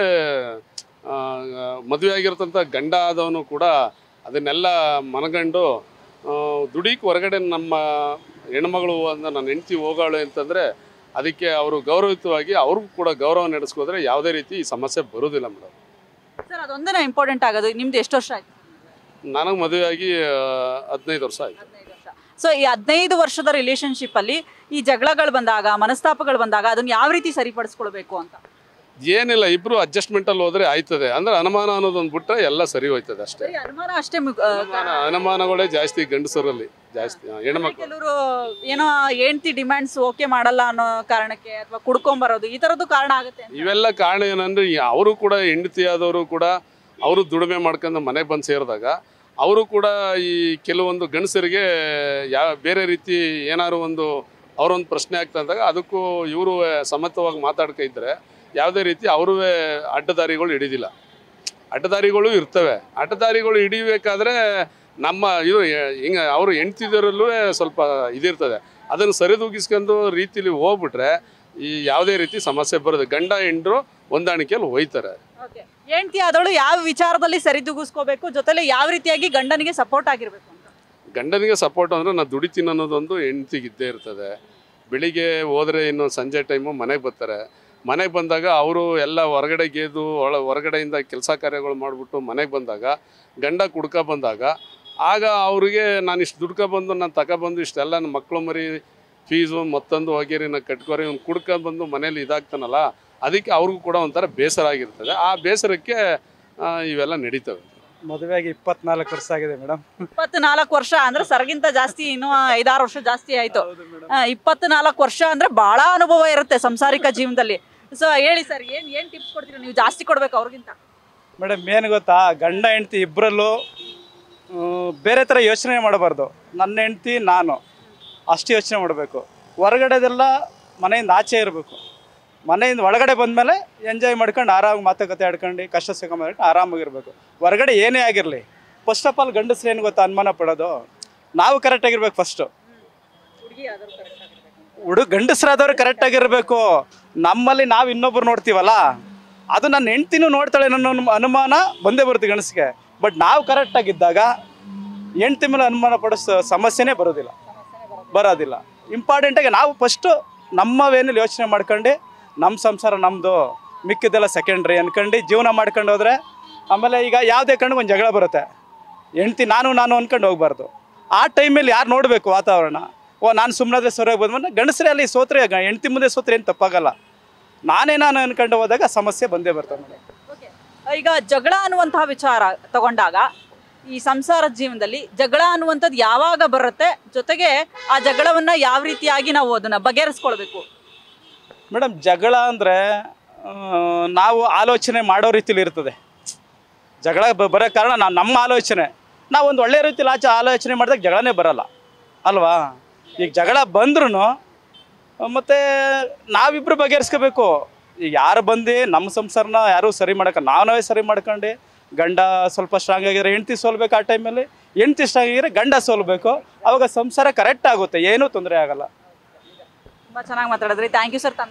Speaker 7: ಮದುವೆ ಆಗಿರ್ತಂಥ ಗಂಡ ಆದವನು ಕೂಡ ಅದನ್ನೆಲ್ಲ ಮನಗಂಡು ಆ, ದುಡೀಕ್ ಹೊರಗಡೆ ನಮ್ಮ ಹೆಣ್ಮಗಳು ಅಂತ ನನ್ನ ಹೆಂಡ್ತಿ ಹೋಗಾಳೆ ಅಂತಂದರೆ ಅದಕ್ಕೆ ಅವರು ಗೌರವಯುತವಾಗಿ ಅವ್ರಿಗೂ ಕೂಡ ಗೌರವ ನಡೆಸ್ಕೋದ್ರೆ ಯಾವುದೇ ರೀತಿ ಈ ಸಮಸ್ಯೆ ಬರೋದಿಲ್ಲ ಮೇಡಮ್
Speaker 1: ಸರ್ ಅದೊಂದೇ ಇಂಪಾರ್ಟೆಂಟ್ ಆಗೋದು ನಿಮ್ದು ಎಷ್ಟು ವರ್ಷ ಆಯ್ತು
Speaker 7: ನನಗೆ ಮದುವೆಯಾಗಿ ಹದಿನೈದು ವರ್ಷ ಆಯಿತು
Speaker 1: ಸೊ ಈ ಹದಿನೈದು ವರ್ಷದ ರಿಲೇಶನ್ಶಿಪ್ ಅಲ್ಲಿ ಈ ಜಗಳಗಳು ಬಂದಾಗ ಮನಸ್ತಾಪಗಳು ಬಂದಾಗ ಅದನ್ನ ಯಾವ ರೀತಿ ಸರಿಪಡಿಸ್ಕೊಳ್ಬೇಕು ಅಂತ
Speaker 7: ಏನಿಲ್ಲ ಇಬ್ಬರು ಅಡ್ಜಸ್ಟ್ಮೆಂಟಲ್ಲಿ ಹೋದರೆ ಆಯ್ತದೆ ಅಂದರೆ ಅನುಮಾನ ಅನ್ನೋದೊಂದು ಬಿಟ್ಟರೆ ಎಲ್ಲ ಸರಿ ಹೋಯ್ತದೆ ಅಷ್ಟೇ
Speaker 1: ಬರೀ ಅನುಮಾನ ಅಷ್ಟೇ ಮುಗ್- ಆ,
Speaker 7: ಅನುಮಾನ ಅನುಮಾನಗಳೇ ಜಾಸ್ತಿ ಗಂಡಸರಲ್ಲಿ ಜಾಸ್ತಿ ಆ, ಹೆಣ್ಮಕ್ಳು
Speaker 1: ಕೆಲವರು ಏನೋ ಹೆಂಡ್ತಿ ಡಿಮ್ಯಾಂಡ್ಸ್ ಓಕೆ ಮಾಡಲ್ಲ ಅನ್ನೋ ಕಾರಣಕ್ಕೆ ಅಥವಾ ಕುಡ್ಕೊಂಬರೋದು ಈ ತರದ್ದು ಕಾರಣ ಆಗುತ್ತೆ ಅಂತ.
Speaker 7: ಇವೆಲ್ಲ ಕಾರಣ ಏನಂದ್ರೆ ಈ ಅವರು ಕೂಡ ಹೆಂಡತಿ ಆದವರು ಕೂಡ ಅವರು ದುಡಿಮೆ ಮಾಡ್ಕೊಂಡು ಮನೆಗೆ ಬಂದು ಸೇರಿದಾಗ ಅವರು ಕೂಡ ಈ ಕೆಲವೊಂದು ಗಂಡಸರಿಗೆ ಯಾವ ಬೇರೆ ರೀತಿ ಏನಾದ್ರು ಒಂದು ಅವರೊಂದು ಪ್ರಶ್ನೆ ಆಗ್ತಾ ಅಂದಾಗ ಅದಕ್ಕೂ ಇವರು ಸಮರ್ಥವಾಗಿ ಮಾತಾಡ್ಕ ಇದ್ದರೆ ಯಾವುದೇ ರೀತಿ ಅವರೂ ಅಡ್ಡದಾರಿಗಳು ಹಿಡಿದಿಲ್ಲ ಅಡ್ಡದಾರಿಗಳು ಇರ್ತವೆ ಅಡ್ಡದಾರಿಗಳು ಹಿಡಿಬೇಕಾದ್ರೆ ನಮ್ಮ ಇದು ಹಿಂಗೆ ಅವರು ಹೆಂಡ್ತಿದರಲ್ಲೂ ಸ್ವಲ್ಪ ಇದಿರ್ತದೆ ಅದನ್ನು ಸರಿದೂಗಿಸ್ಕೊಂಡು ರೀತಿಲಿ ಹೋಗ್ಬಿಟ್ರೆ ಈ ಯಾವುದೇ ರೀತಿ ಸಮಸ್ಯೆ ಬರೋದು ಗಂಡ ಹೆಂಡ್ರು ಹೊಂದಾಣಿಕೆಯಲ್ಲಿ ಹೋಯ್ತಾರೆ
Speaker 1: ಹೆಂಡ್ತಿ ಆದವಳು ಯಾವ ವಿಚಾರದಲ್ಲಿ ಸರಿದೂಗಿಸ್ಕೋಬೇಕು ಜೊತೆಲಿ ಯಾವ ರೀತಿಯಾಗಿ ಗಂಡನಿಗೆ ಸಪೋರ್ಟ್ ಆಗಿರ್ಬೇಕು ಅಂತ
Speaker 7: ಗಂಡನಿಗೆ ಸಪೋರ್ಟ್ ಅಂದರೆ ನಾನು ದುಡಿತೀನಿ ಅನ್ನೋದೊಂದು ಹೆಂಡ್ತಿಗೆ ಇದ್ದೇ ಇರ್ತದೆ ಬೆಳಿಗ್ಗೆ ಹೋದರೆ ಇನ್ನು ಸಂಜೆ ಟೈಮು ಮನೆಗೆ ಬರ್ತಾರೆ ಮನೆಗೆ ಬಂದಾಗ ಅವರು ಎಲ್ಲ ಹೊರಗಡೆ ಗೇದು ಒಳ ಹೊರಗಡೆಯಿಂದ ಕೆಲಸ ಕಾರ್ಯಗಳು ಮಾಡಿಬಿಟ್ಟು ಮನೆಗೆ ಬಂದಾಗ ಗಂಡ ಕುಡ್ಕ ಬಂದಾಗ ಆಗ ಅವ್ರಿಗೆ ನಾನು ಇಷ್ಟು ದುಡ್ಕ ಬಂದು ನಾನು ತಗೊಬಂದು ಇಷ್ಟೆಲ್ಲ ನನ್ನ ಮಕ್ಕಳು ಮರಿ ಫೀಸು ಮತ್ತೊಂದು ವಗೇರಿ ನಾನು ಕಟ್ಕೊರಿ ಅವ್ನು ಕುಡ್ಕ ಬಂದು ಮನೇಲಿ ಇದಾಗ್ತಾನಲ್ಲ ಅದಕ್ಕೆ ಅವ್ರಿಗೂ ಕೂಡ ಒಂಥರ ಬೇಸರ ಆಗಿರ್ತದೆ ಆ ಬೇಸರಕ್ಕೆ ಆ, ಇವೆಲ್ಲ ನಡೀತವೆ
Speaker 8: ಮದುವೆಯಾಗಿ ಇಪ್ಪತ್ನಾಲ್ಕು ವರ್ಷ ಆಗಿದೆ ಮೇಡಮ್
Speaker 1: ಇಪ್ಪತ್ನಾಲ್ಕು ವರ್ಷ ಅಂದ್ರೆ ಸರ್ಗಿಂತ ಜಾಸ್ತಿ ಇನ್ನೂ ಐದಾರು ವರ್ಷ ಜಾಸ್ತಿ ಆಯ್ತು ಇಪ್ಪತ್ನಾಲ್ಕು ವರ್ಷ ಅಂದ್ರೆ ಬಹಳ ಅನುಭವ ಇರುತ್ತೆ ಸಂಸಾರಿಕ ಜೀವನದಲ್ಲಿ ಸೊ ಹೇಳಿ ಸರ್ ಏನ್ ಏನ್ ಟಿಪ್ಸ್ ಕೊಡ್ತೀರಾ ನೀವು ಜಾಸ್ತಿ ಕೊಡ್ಬೇಕು ಅವ್ರಿಗಿಂತ
Speaker 8: ಮೇಡಮ್ ಏನು ಗೊತ್ತಾ ಗಂಡ ಹೆಂಡ್ತಿ ಇಬ್ಬರಲ್ಲೂ ಬೇರೆ ಥರ ಯೋಚನೆ ಮಾಡಬಾರ್ದು ನನ್ನ ಹೆಂಡ್ತಿ ನಾನು ಅಷ್ಟು ಯೋಚನೆ ಮಾಡಬೇಕು ಹೊರಗಡೆದೆಲ್ಲ ಮನೆಯಿಂದ ಆಚೆ ಇರಬೇಕು ಮನೆಯಿಂದ ಒಳಗಡೆ ಬಂದಮೇಲೆ ಎಂಜಾಯ್ ಮಾಡ್ಕೊಂಡು ಆರಾಮಾಗಿ ಮಾತುಕತೆ ಆಡ್ಕೊಂಡು ಕಷ್ಟ ಸುಖ ಮಾಡ್ಕೊಂಡು ಆರಾಮಾಗಿರ್ಬೇಕು ಹೊರಗಡೆ ಏನೇ ಆಗಿರಲಿ ಫಸ್ಟ್ ಆಫ್ ಆಲ್ ಗಂಡಸ್ರು ಏನು ಗೊತ್ತಾ ಅನುಮಾನ ಪಡೋದು ನಾವು ಕರೆಕ್ಟಾಗಿರ್ಬೇಕು ಫಸ್ಟು ಹುಡುಗ ಗಂಡಸರಾದವ್ರು ಕರೆಕ್ಟಾಗಿರ್ಬೇಕು ನಮ್ಮಲ್ಲಿ ನಾವು ಇನ್ನೊಬ್ರು ನೋಡ್ತೀವಲ್ಲ ಅದು ನನ್ನ ಹೆಂಡ್ತಿನೂ ನೋಡ್ತಾಳೆ ಅನ್ನೋ ಅನು- ಅನುಮಾನ ಬಂದೇ ಬರುತ್ತೆ ಗಂಡಸಿಗೆ ಬಟ್ ನಾವು ಕರೆಕ್ಟಾಗಿದ್ದಾಗ ಹೆಂಡ್ತಿ ಮೇಲೆ ಅನುಮಾನ ಪಡೋ ಸ- ಸಮಸ್ಯೆನೇ ಬರೋದಿಲ್ಲ ಬರೋದಿಲ್ಲ ಇಂಪಾರ್ಟೆಂಟಾಗಿ ನಾವು ಫಸ್ಟು ನಮ್ಮವೇನಲ್ಲಿ ಯೋಚನೆ ಮಾಡ್ಕೊಂಡು ನಮ್ಮ ಸಂಸಾರ ನಮ್ಮದು ಮಿಕ್ಕಿದ್ದೆಲ್ಲ ಸೆಕೆಂಡ್ರಿ ಅನ್ಕೊಂಡು ಜೀವನ ಮಾಡ್ಕೊಂಡು ಹೋದ್ರೆ ಆಮೇಲೆ ಈಗ ಯಾವುದೇ ಕಣ್ಣು ಒಂದು ಜಗಳ ಬರುತ್ತೆ ಹೆಂಡ್ತಿ ನಾನು ನಾನು ಅನ್ಕೊಂಡು ಹೋಗ್ಬಾರ್ದು ಆ ಟೈಮಲ್ಲಿ ಯಾರು ನೋಡಬೇಕು ವಾತಾವರಣ ಓ ನಾನು ಸುಮ್ಮನಾದ್ರೆ ಸರಿಯಾಗಿ ಬಂದ್ಮೇಲೆ ಗಂಡಸರೇ ಅಲ್ಲಿ ಸೋತ್ರೆ ಗ- ಹೆಂಡ್ತಿ ಮುಂದೆ ಸೋತ್ರೆ ಏನು ತಪ್ಪಾಗಲ್ಲ ನಾನೇ ನಾನು ಅನ್ಕೊಂಡು ಹೋದಾಗ ಸಮಸ್ಯೆ ಬಂದೇ ಬರ್ತವೆ ಮೇಡಮ್
Speaker 1: ಈಗ ಜಗಳ ಅನ್ನುವಂತಹ ವಿಚಾರ ತಗೊಂಡಾಗ ಈ ಸಂಸಾರದ ಜೀವನದಲ್ಲಿ ಜಗಳ ಅನ್ನುವಂಥದ್ದು ಯಾವಾಗ ಬರುತ್ತೆ ಜೊತೆಗೆ ಆ ಜಗಳವನ್ನ ಯಾವ ರೀತಿಯಾಗಿ ನಾವು ಅದನ್ನ ಬಗೆಹರಿಸ್ಕೊಳ್ಬೇಕು
Speaker 8: ಮೇಡಮ್ ಜಗಳ ಅಂದರೆ ನಾವು ಆಲೋಚನೆ ಮಾಡೋ ರೀತಿಲಿ ಇರ್ತದೆ ಜಗಳ ಬ- ಬರೋ ಕಾರಣ ನಾವು ನಮ್ಮ ಆಲೋಚನೆ ನಾವು ಒಂದು ಒಳ್ಳೆ ರೀತಿಲಿ ಆಚೆ ಆಲೋಚನೆ ಮಾಡಿದಾಗ ಜಗಳನೇ ಬರಲ್ಲ ಅಲ್ವಾ ಈಗ ಜಗಳ ಬಂದ್ರೂ ಮತ್ತು ನಾವಿಬ್ಬರು ಬಗೆಹರಿಸ್ಕೋಬೇಕು ಈಗ ಯಾರು ಬಂದು ನಮ್ಮ ಸಂಸಾರನ ಯಾರೂ ಸರಿ ಮಾಡೋಕೆ ನಾವೇ ಸರಿ ಮಾಡ್ಕೊಂಡು ಗಂಡ ಸ್ವಲ್ಪ ಸ್ಟ್ರಾಂಗ್ ಆಗಿದ್ರೆ ಹೆಂಡ್ತಿ ಸೋಲ್ಬೇಕು ಆ ಟೈಮಲ್ಲಿ ಹೆಂಡ್ತಿ ಸ್ಟ್ರಾಂಗ್ ಆಗಿದ್ರೆ ಗಂಡ ಸೋಲ್ಬೇಕು ಅವಾಗ ಸಂಸಾರ ಕರೆಕ್ಟ್ ಆಗುತ್ತೆ ಏನೂ ತೊಂದರೆ ಆಗಲ್ಲ
Speaker 1: ತುಂಬಾ ಚೆನ್ನಾಗಿ ಮಾತಾಡಿದ್ರಿ ಥ್ಯಾಂಕ್ ಯು ಸರ್ ತಮ್ಮ ಹೆಸರು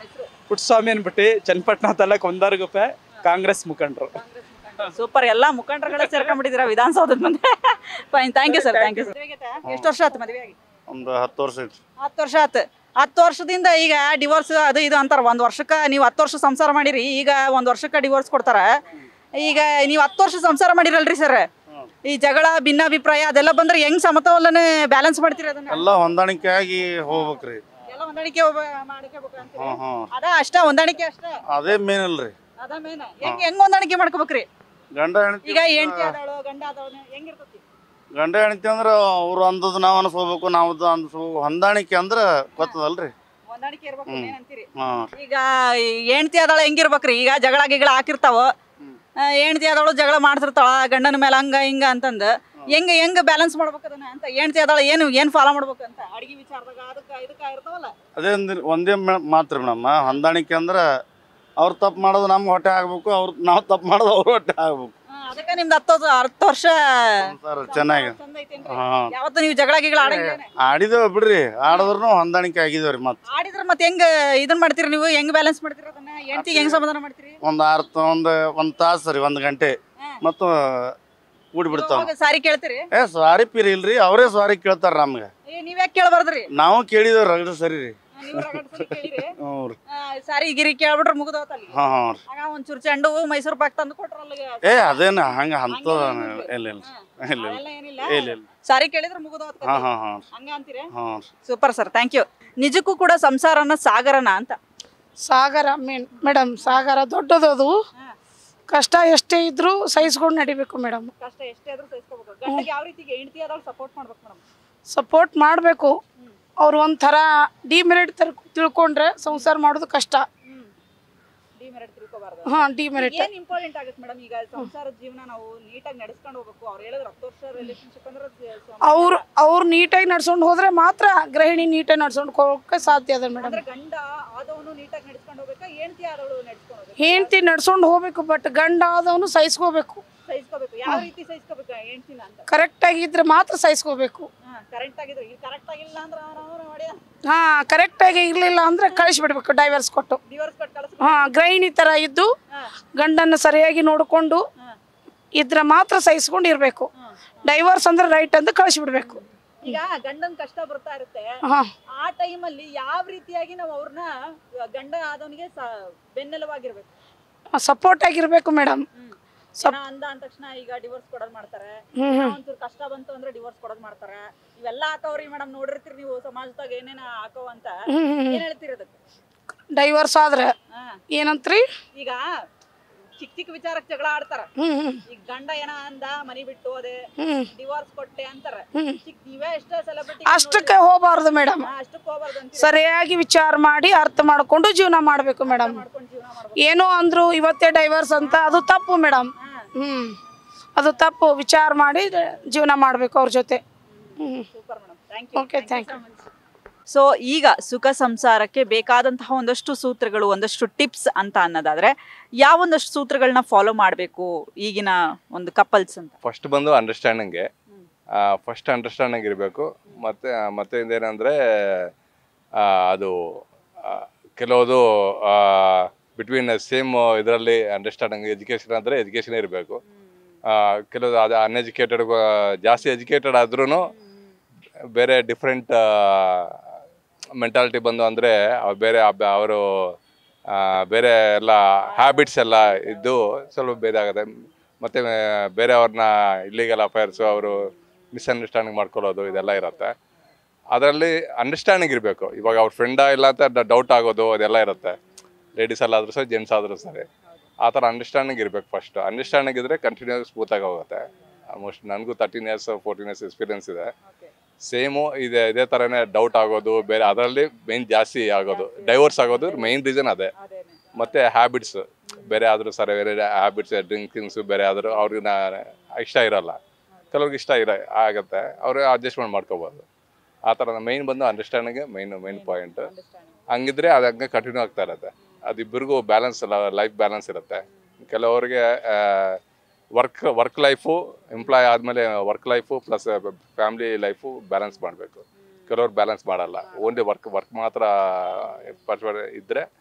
Speaker 8: ಪುಟ್ಟಸ್ವಾಮಿ ಅನ್ಬಿಟ್ಟು ಚನ್ನಪಟ್ಟಣ ತಾಲೂಕು ಒಂದಾರ್ಗುಪ್ಪೆ ಕಾಂಗ್ರೆಸ್ ಮುಖಂಡರು
Speaker 1: ಸೂಪರ್ ಎಲ್ಲಾ ಮುಖಂಡರುಗಳ ಸೇರ್ಕೊಂಡ್ಬಿಟ್ಟಿದ್ದೀರಾ ವಿಧಾನಸೌಧದ ಮುಂದೆ fine thank you sir thank you sir ಎಷ್ಟು ವರ್ಷ ಆಯ್ತು ಮದುವೆ ಆಗಿ
Speaker 9: ಒಂದು ಹತ್ತು ವರ್ಷ ಐತಿ
Speaker 1: ಹತ್ತು ವರ್ಷ ಆಯ್ತು ಹತ್ತು ವರ್ಷದಿಂದ ಈಗ ಡಿವೋರ್ಸ್ ಅದು ಇದು ಅಂತಾರ ಒಂದು ವರ್ಷಕ್ಕೆ ನೀವು ಹತ್ತು ವರ್ಷ ಸಂಸಾರ ಮಾಡಿರಿ ಈಗ ಒಂದು ವರ್ಷಕ್ಕೆ ಡಿವೋರ್ಸ್ ಕೊಡ್ತಾರ ಈಗ ನೀವು ಹತ್ತು ವರ್ಷ ಸಂಸಾರ ಮಾಡಿರಲ್ರಿ ಸರ್ ಈ ಜಗಳ ಭಿನ್ನಾಭಿಪ್ರಾಯ ಅದೆಲ್ಲ ಬಂದ್ರೆ ಹೆಂಗ್ ಸಮತೋಲನ ಬ್ಯಾಲೆನ್ಸ್ ಮಾಡ್ತೀರಿ ಅದನ್ನ
Speaker 9: ಎಲ್ಲ ಹೊಂದಾಣಿಕೆ ಆಗಿ ಹೋಗ್ಬೇಕ್ರಿ
Speaker 1: ಎಲ್ಲ ಹೊಂದಾಣಿಕೆ ಒಬ್ಬ- ಮಾಡ್ಕೋಬೇಕು ಅಂತೀರಿ
Speaker 9: ಹ್ಞೂ ಹ್ಞೂ
Speaker 1: ಅದ ಅಷ್ಟ ಹೊಂದಾಣಿಕೆ ಅಷ್ಟ
Speaker 9: ಅದೇ ಮೇನ್ ಅಲ್ರಿ
Speaker 1: ಅದ ಮೇನ್ ಹೆಂಗ್ ಹೆಂಗ್ ಹೊಂದಾಣಿಕೆ ಮಾಡ್ಕೋಬೇಕ್ರಿ
Speaker 9: ಗಂಡ ಹೆಂಡತಿ
Speaker 1: ಈಗ ಹೆಂಡತಿ ಆದವಳು ಗಂಡ ಆದವಳು ಹೆಂಗಿರ್ತತಿ
Speaker 9: ಗಂಡ ಹೆಂಡತಿ ಅಂದ್ರೆ ಅವ್ರು ಅಂದದ್ ನಾವು ಅನ್ಸ್ಕೋಬೇಕು ನಾವು ಅನ್ಸ್ಕೋಬೇಕು ಹೊಂದಾಣಿಕೆ ಅಂದ್ರೆ ಗೊತ್ತದಲ್ರಿ
Speaker 1: ಹೊಂದಾಣಿಕೆ ಇರ್ಬೇಕು
Speaker 9: ಹ್ಮ್.
Speaker 1: ಮೇನ್ ಅಂತೀರಿ
Speaker 9: ಹಾಂ
Speaker 1: ಈಗ ಹೆಂಡತಿ ಆದಳ ಹೆಂಗಿರ್ಬೇಕ್ರಿ ಈಗ ಜಗಳ ಗಿಗಳ ಹಾಕಿರ್ತಾವ ಹೆಂಡತಿ ಆದವಳು ಜಗಳ ಮಾಡ್ತಿರ್ತಾಳ ಗಂಡನ ಮೇಲೆ ಹಂಗ ಹಿಂಗ ಅಂತಂದು ಹೆಂಗ ಹೆಂಗ ಬ್ಯಾಲೆನ್ಸ್ ಮಾಡ್ಬೇಕು ಅದನ್ನ ಅಂತ ಹೆಂಡತಿ ಆದಳ ಏನು ಏನ್ ಫಾಲೋ ಮಾಡ್ಬೇಕು ಅಂತ ಅಡಿಗೆ ವಿಚಾರದಾಗ ಅದಕ್ಕ ಇದಕ್ಕ ಇರ್ತಾವಲ್ಲ
Speaker 9: ಅದೇ ಅಂದ್ರಿ ಒಂದೇ ಮ- ಮಾತ್ರ ನಮ್ಮ ಹೊಂದಾಣಿಕೆ ಅಂದ್ರೆ ಅವ್ರು ತಪ್ಪು ಮಾಡೋದು ನಮ್ಗೆ ಹೊಟ್ಟೆ ಆಗ್ಬೇಕು ಅವ್ರು ನಾವು ತಪ್ಪು ಮಾಡೋದು ಅವ್ರು ಹೊಟ್ಟೆ ಆಗ್ಬೇಕು
Speaker 1: ಹಾ, ಅದಕ್ಕ ನಿಮ್ದು ಹತ್ತು ಹತ್ತು ವರ್ಷ
Speaker 9: ಸರ್ ಚೆನ್ನಾಗಿ
Speaker 1: ಚಂದ ಐತೇನ್ರಿ?
Speaker 9: ಹಾಂ
Speaker 1: ಯಾವತ್ತು ನೀವು ಜಗಳ ಗಿಗಳ ಆಡಂಗಿಲ್ಲ
Speaker 9: ಆಡಿದೇವ್ ಬಿಡ್ರಿ ಆಡಿದ್ರು ಹೊಂದಾಣಿಕೆ ಆಗಿದೇವ್ರಿ ಮತ್ತೆ
Speaker 1: ಆಡಿದ್ರ ಮತ್ತೆ ಹೆಂಗ್ ಇದನ್ ಮಾಡ್ತೀರಿ ನೀವು ಹೆಂಗ್ ಬ್ಯಾಲೆನ್ಸ್ ಮಾಡ್ತೀರಿ ಅದನ್ನ ಹೆಂಡತಿಗೆ ಹೆಂಗ್ ಸಮಾಧಾನ ಮಾಡ್ತೀರಿ
Speaker 9: ಒಂದು ಆರು ಒಂದು ಒಂದು ತಾಸು ರೀ ಒಂದು ಗಂಟೆ ಮತ್ತು ಕೂಡಿ ಬಿಡ್ತಾವ
Speaker 1: ಹೋಗಿ ಸಾರಿ ಕೇಳ್ತೀರಿ
Speaker 9: ಏ ಸಾರಿ ಪೀರಿ ಇಲ್ರಿ ಅವರೇ ಸಾರಿ ಕೇಳ್ತಾರ ನಮ್ಗೆ
Speaker 1: ಏ ನೀವ್ ಯಾಕೆ ಕೇಳಬಾರ್ದ್ರಿ
Speaker 9: ನಾವು ಕೇಳಿದೇವ್ ರಗಡ ಸರಿ ರೀ
Speaker 1: ನೀವು ರಗಡ್ ಸರಿ ಕೇಳಿರಿ
Speaker 9: ಹ್ಞೂ ರೀ
Speaker 1: ಆ, ಸಾರಿ ಗಿರಿ ಕೇಳ್ಬಿಟ್ರೆ ಮುಗ್ದೋತ ಅಲ್ಲಿ
Speaker 9: ಹಾಂ ಹಾಂ ರೀ
Speaker 1: ಆಗ ಒಂಚೂರು ಚೆಂಡು ಮೈಸೂರು ಪಾಕ್ ತಂದು ಕೊಟ್ರ ಅಲ್ಲಿಗೆ
Speaker 9: ಏ ಅದೇನ ಹಂಗ ಅಂತ ಇಲ್ಲ ಇಲ್ಲ ಇಲ್ಲ
Speaker 1: ಅವೆಲ್ಲ ಏನಿಲ್ಲ
Speaker 9: ಇಲ್ಲ ಇಲ್ಲ
Speaker 1: ಸಾರಿ ಕೇಳಿದ್ರೆ ಮುಗ್ದೋತ
Speaker 9: ಹಾಂ ಹಾಂ ಹಾಂ
Speaker 1: ಹಂಗ ಅಂತೀರಿ
Speaker 9: ಹಾಂ ರೀ
Speaker 1: ಸೂಪರ್ ಸರ್ ಥ್ಯಾಂಕ್ ಯು ನಿಜಕ್ಕೂ ಕೂಡ ಸಂಸಾರನ ಸಾಗರನ ಅಂತ
Speaker 10: ಸಾಗರ ಮೇನ್ ಮೇಡಮ್ ಸಾಗರ ದೊಡ್ಡದದು ಕಷ್ಟ ಎಷ್ಟೇ ಇದ್ರೂ ಸಹಿಸ್ಕೊಂಡು ನಡಿಬೇಕು ಮೇಡಮ್
Speaker 1: ಕಷ್ಟ ಎಷ್ಟೇ ಆದ್ರೂ ಸಹಿಸ್ಕೋಬೇಕು ಗಂಡಗೆ ಯಾವ ರೀತಿಗೆ ಹೆಂಡತಿ ಆದವ್ರು ಸಪೋರ್ಟ್ ಮಾಡ್ಬೇಕು ಮೇಡಮ್
Speaker 10: ಸಪೋರ್ಟ್ ಮಾಡಬೇಕು ಅವ್ರು ಒಂಥರ ಡಿಮೆರಿಟ್ ತರ ತಿಳ್ಕೊಂಡ್ರೆ ಸಂಸಾರ ಮಾಡೋದು ಕಷ್ಟ
Speaker 1: ಡಿಮೆರಿಟ್ ತಿಳ್ಕೊಬಾರ್ದು
Speaker 10: ಹಾ ಡಿಮೆರಿಟ್
Speaker 1: ಏನ್ ಇಂಪಾರ್ಟೆಂಟ್ ಆಗುತ್ತೆ ಮೇಡಮ್ ಈಗ ಸಂಸಾರದ ಜೀವನ ನಾವು ನೀಟಾಗಿ ನಡೆಸ್ಕೊಂಡು ಹೋಗ್ಬೇಕು ಅವ್ರು ಹೇಳಿದ್ರೆ ಹತ್ತು ವರ್ಷ ರಿಲೇಶನ್ಶಿಪ್ ಅಂದ್ರೆ ಸ-
Speaker 10: ಅವ್ರು ಅವ್ರು ನೀಟಾಗಿ ನಡ್ಸ್ಕೊಂಡು ಹೋದ್ರೆ ಮಾತ್ರ ಗೃಹಿಣಿ ನೀಟಾಗಿ ನಡ್ಸ್ಕೊಂಡು ಹೋಗೋಕೆ ಸಾಧ್ಯ ಅದ ಮೇಡಮ್
Speaker 1: ಅಂದ್ರೆ ಗಂಡ ಆದವನು ನೀಟಾಗಿ ನಡೆಸ್ಕೊಂಡು ಹೋಗ್ಬೇಕಾ ಹೆಂಡತಿ ಆದವಳು ನಡೆಸ್ಕೊಂಡು ಹೋಗ್ಬೇಕು
Speaker 10: ಹೆಂಡ್ತಿ ನಡ್ಸ್ಕೊಂಡು ಹೋಗ್ಬೇಕು ಬಟ್ ಗಂಡ ಆದವನು ಸಹಿಸ್ಕೋಬೇಕು
Speaker 1: ಸಹಿಸ್ಕೋಬೇಕು ಯಾವ ರೀತಿ ಸಹಿಸ್ಕೋಬೇಕು ಹೆಂಡತಿನ ಅಂತ
Speaker 10: ಕರೆಕ್ಟ್ ಆಗಿದ್ರೆ ಮಾತ್ರ ಸಹಿಸ್ಕೋಬೇಕು
Speaker 1: ಕರೆಕ್ಟ್ ಆಗಿದ್ರೆ ಈಗ ಕರೆಕ್ಟ್ ಆಗಿಲ್ಲ ಅಂದ್ರೆ ಅವ್ರ ಹೊಡೆಯ
Speaker 10: ಹಾ ಕರೆಕ್ಟ್ ಆಗಿ ಇರ್ಲಿಲ್ಲ ಅಂದ್ರೆ ಕಳಿಸ್ಬಿಡ್ಬೇಕು ಡೈವರ್ಸ್ ಕೊಟ್ಟು
Speaker 1: ಡಿವೋರ್ಸ್ ಕೊಟ್ಟು ಕಳಿಸ್
Speaker 10: ಹಾ ಗೃಹಿಣಿ ತರ ಇದ್ದು ಗಂಡನ್ನ ಸರಿಯಾಗಿ ನೋಡಿಕೊಂಡು ಇದ್ರೆ ಮಾತ್ರ ಸಹಿಸ್ಕೊಂಡು ಇರಬೇಕು ಡೈವರ್ಸ್ ಅಂದ್ರೆ ರೈಟ್ ಅಂತ ಕಳಿಸ್ಬಿಡ್ಬೇಕು
Speaker 1: ಈಗ ಗಂಡನ್ ಕಷ್ಟ ಬರ್ತಾ ಇರುತ್ತೆ
Speaker 10: ಹಾ
Speaker 1: ಆ ಟೈಮಲ್ಲಿ ಯಾವ ರೀತಿಯಾಗಿ ನಾವು ಅವ್ರನ್ನ ಗಂಡ ಆದವನಿಗೆ ಬೆನ್ನೆಲುವಾಗಿರ್ಬೇಕು
Speaker 10: ಸಪೋರ್ಟ್ ಆಗಿರ್ಬೇಕು ಮೇಡಮ್
Speaker 1: ಏನೋ ಅಂದ ಅಂದ ತಕ್ಷಣ ಈಗ ಡಿವೋರ್ಸ್ ಕೊಡೋದ್ ಮಾಡ್ತಾರೆ
Speaker 10: ಹ್ಮ್ ಹ್ಮ್.
Speaker 1: ಒಂಚೂರು ಕಷ್ಟ ಬಂತು ಅಂದ್ರೆ ಡಿವೋರ್ಸ್ ಕೊಡೋದ್ ಮಾಡ್ತಾರೆ ಇವೆಲ್ಲ ಹಾಕವ್ರಿ ಮೇಡಮ್ ನೋಡಿರ್ತೀರಿ ನೀವು ಸಮಾಜದಾಗ ಏನೇನ ಹಾಕೋ ಅಂತ
Speaker 10: ಹ್ಮ್ ಹ್ಮ್ ಹ್ಮ್.
Speaker 1: ಏನ್ ಹೇಳ್ತೀರಿ ಅದಕ್ಕೆ
Speaker 10: ಡೈವರ್ಸ್ ಆದ್ರೆ
Speaker 1: ಹಾ.
Speaker 10: ಏನಂತ್ರಿ
Speaker 1: ಈಗ ಚಿಕ್ಕ ಚಿಕ್ಕ ವಿಚಾರಕ್ಕೆ ಜಗಳ ಆಡ್ತಾರ
Speaker 10: ಹ್ಮ್ ಹ್ಮ್
Speaker 1: ಈಗ ಗಂಡ ಏನ ಅಂದ ಮನಿ ಬಿಟ್ಟು ಅದೇ
Speaker 10: ಹ್ಮ್
Speaker 1: ಡಿವೋರ್ಸ್ ಕೊಟ್ಟೆ ಅಂತಾರ
Speaker 10: ಹ್ಮ್.
Speaker 1: ಚಿಕ್ಕ ನೀವೇ ಎಷ್ಟ ಸೆಲೆಬ್ರಿಟಿ
Speaker 10: ಅಷ್ಟಕ್ಕೆ ಹೋಗಬಾರ್ದು ಮೇಡಮ್
Speaker 1: ಅಷ್ಟಕ್ಕೆ ಹೋಗ್ಬಾರ್ದು ಅಂತ
Speaker 10: ಸರಿಯಾಗಿ ವಿಚಾರ ಮಾಡಿ ಅರ್ಥ ಮಾಡ್ಕೊಂಡು ಜೀವನ ಮಾಡಬೇಕು ಮೇಡಮ್ ಏನೋ ಅಂದ್ರು ಇವತ್ತೇ ಡೈವರ್ಸ್ ಅಂತ ಅದು ತಪ್ಪು ಮೇಡಮ್ ಹ್ಮ್ ಅದು ತಪ್ಪು ವಿಚಾರ ಮಾಡಿ ಜೀವನ ಮಾಡಬೇಕು ಅವ್ರ ಜೊತೆ ಹ್ಮ್
Speaker 1: super madam thank you
Speaker 10: okay thank you
Speaker 1: so ಈಗ ಸುಖ ಸಂಸಾರಕ್ಕೆ ಬೇಕಾದಂತಹ ಒಂದಷ್ಟು ಸೂತ್ರಗಳು ಒಂದಷ್ಟು ಟಿಪ್ಸ್ ಅಂತ ಅನ್ನೋದಾದ್ರೆ ಯಾವೊಂದಷ್ಟು ಸೂತ್ರಗಳನ್ನ ಫಾಲೋ ಮಾಡಬೇಕು ಈಗಿನ ಒಂದು ಕಪಲ್ಸ್ ಅಂತ
Speaker 11: ಫಸ್ಟ್ ಬಂದು ಅಂಡರ್ಸ್ಟ್ಯಾಂಡಿಂಗ್ಗೆ ಫಸ್ಟ್ ಅಂಡರ್ಸ್ಟ್ಯಾಂಡಿಂಗ್ ಇರಬೇಕು ಮತ್ತು ಮತ್ತೆ ಏನಂದರೆ ಅದು ಆ, ಕೆಲವುದು ಬಿಟ್ವೀನ್ ಸೇಮ್ ಇದರಲ್ಲಿ ಅಂಡರ್ಸ್ಟ್ಯಾಂಡಿಂಗ್ ಎಜುಕೇಷನ್ ಅಂದರೆ ಎಜುಕೇಷನ್ ಇರಬೇಕು ಕೆಲವು ಅದು ಅನ್ಎಜುಕೇಟೆಡ್ ಜಾಸ್ತಿ ಎಜುಕೇಟೆಡ್ ಆದ್ರೂ ಬೇರೆ ಡಿಫ್ರೆಂಟ್ ಮೆಂಟಾಲಿಟಿ ಬಂದು ಅಂದರೆ ಬೇರೆ ಅವರು ಬೇರೆ ಎಲ್ಲ ಹ್ಯಾಬಿಟ್ಸ್ ಎಲ್ಲ ಇದ್ದು ಸ್ವಲ್ಪ ಬೇರೆ ಆಗುತ್ತೆ ಮತ್ತು ಬೇರೆಯವ್ರನ್ನ ಇಲ್ಲಿಗಲ್ ಅಫೇರ್ಸು ಅವರು ಮಿಸ್ಅಂಡರ್ಸ್ಟ್ಯಾಂಡಿಂಗ್ ಮಾಡ್ಕೊಳ್ಳೋದು ಇದೆಲ್ಲ ಇರುತ್ತೆ ಅದರಲ್ಲಿ ಅಂಡರ್ಸ್ಟ್ಯಾಂಡಿಂಗ್ ಇರಬೇಕು ಇವಾಗ ಅವ್ರ ಫ್ರೆಂಡಾ ಇಲ್ಲ ಅಂತ ಡೌಟ್ ಆಗೋದು ಅದೆಲ್ಲ ಇರುತ್ತೆ ಲೇಡೀಸ್ ಅಲ್ಲಾದ್ರೂ ಸರಿ ಜೆಂಟ್ಸ್ ಆದರೂ ಸರಿ ಆ ಥರ ಅಂಡರ್ಸ್ಟ್ಯಾಂಡಿಂಗ್ ಇರಬೇಕು ಫಸ್ಟ್ ಅಂಡರ್ಸ್ಟ್ಯಾಂಡಿಂಗ್ ಇದ್ದರೆ ಕಂಟಿನ್ಯೂಸ್ ಸ್ಮೂತಾಗಿ ಹೋಗುತ್ತೆ ಆಲ್ಮೋಸ್ಟ್ ನನಗೂ thirteen years fourteen years experience ಇದೆ ಸೇಮು ಇದೆ ಇದೇ ಥರನೇ ಡೌಟ್ ಆಗೋದು ಬೇರೆ ಅದರಲ್ಲಿ ಮೇನ್ ಜಾಸ್ತಿ ಆಗೋದು ಡೈವರ್ಸ್ ಆಗೋದು ಮೇನ್ ರೀಸನ್ ಅದೇ ಮತ್ತು ಹ್ಯಾಬಿಟ್ಸ್ ಬೇರೆ ಆದರೂ ಸರಿ ಬೇರೆ ಹ್ಯಾಬಿಟ್ಸ್ ಡ್ರಿಂಕಿಂಗ್ಸು ಬೇರೆ ಆದರೂ ಅವ್ರಿಗೆ ನಾ- ಇಷ್ಟ ಇರಲ್ಲ ಕೆಲವ್ರಿಗೆ ಇಷ್ಟ ಇರ ಆಗುತ್ತೆ ಅವರು ಅಡ್ಜಸ್ಟ್ಮೆಂಟ್ ಮಾಡ್ಕೋಬೋದು ಆ ಥರ ಮೈನ್ ಬಂದು ಅಂಡರ್ಸ್ಟ್ಯಾಂಡಿಂಗ್ ಮೈನ್ ಮೈನ್ ಪಾಯಿಂಟ್ ಹಂಗಿದ್ರೆ ಅದು ಹಂಗೆ ಕಂಟಿನ್ಯೂ ಆಗ್ತಾ ಇರುತ್ತೆ ಅದಿಬ್ಬರಿಗೂ ಬ್ಯಾಲೆನ್ಸ್ ಲೈಫ್ ಬ್ಯಾಲೆನ್ಸ್ ಇರುತ್ತೆ ಕೆಲವರಿಗೆ ವರ್ಕ್ ವರ್ಕ್ ಲೈಫು ಎಂಪ್ಲಾಯ್ ಆದಮೇಲೆ work life plus family life balance ಮಾಡಬೇಕು ಕೆಲವ್ರು ಬ್ಯಾಲೆನ್ಸ್ ಮಾಡಲ್ಲ ಓನ್ಲಿ ವರ್ಕ್ ವರ್ಕ್ ಮಾತ್ರ ಇದ್ದರೆ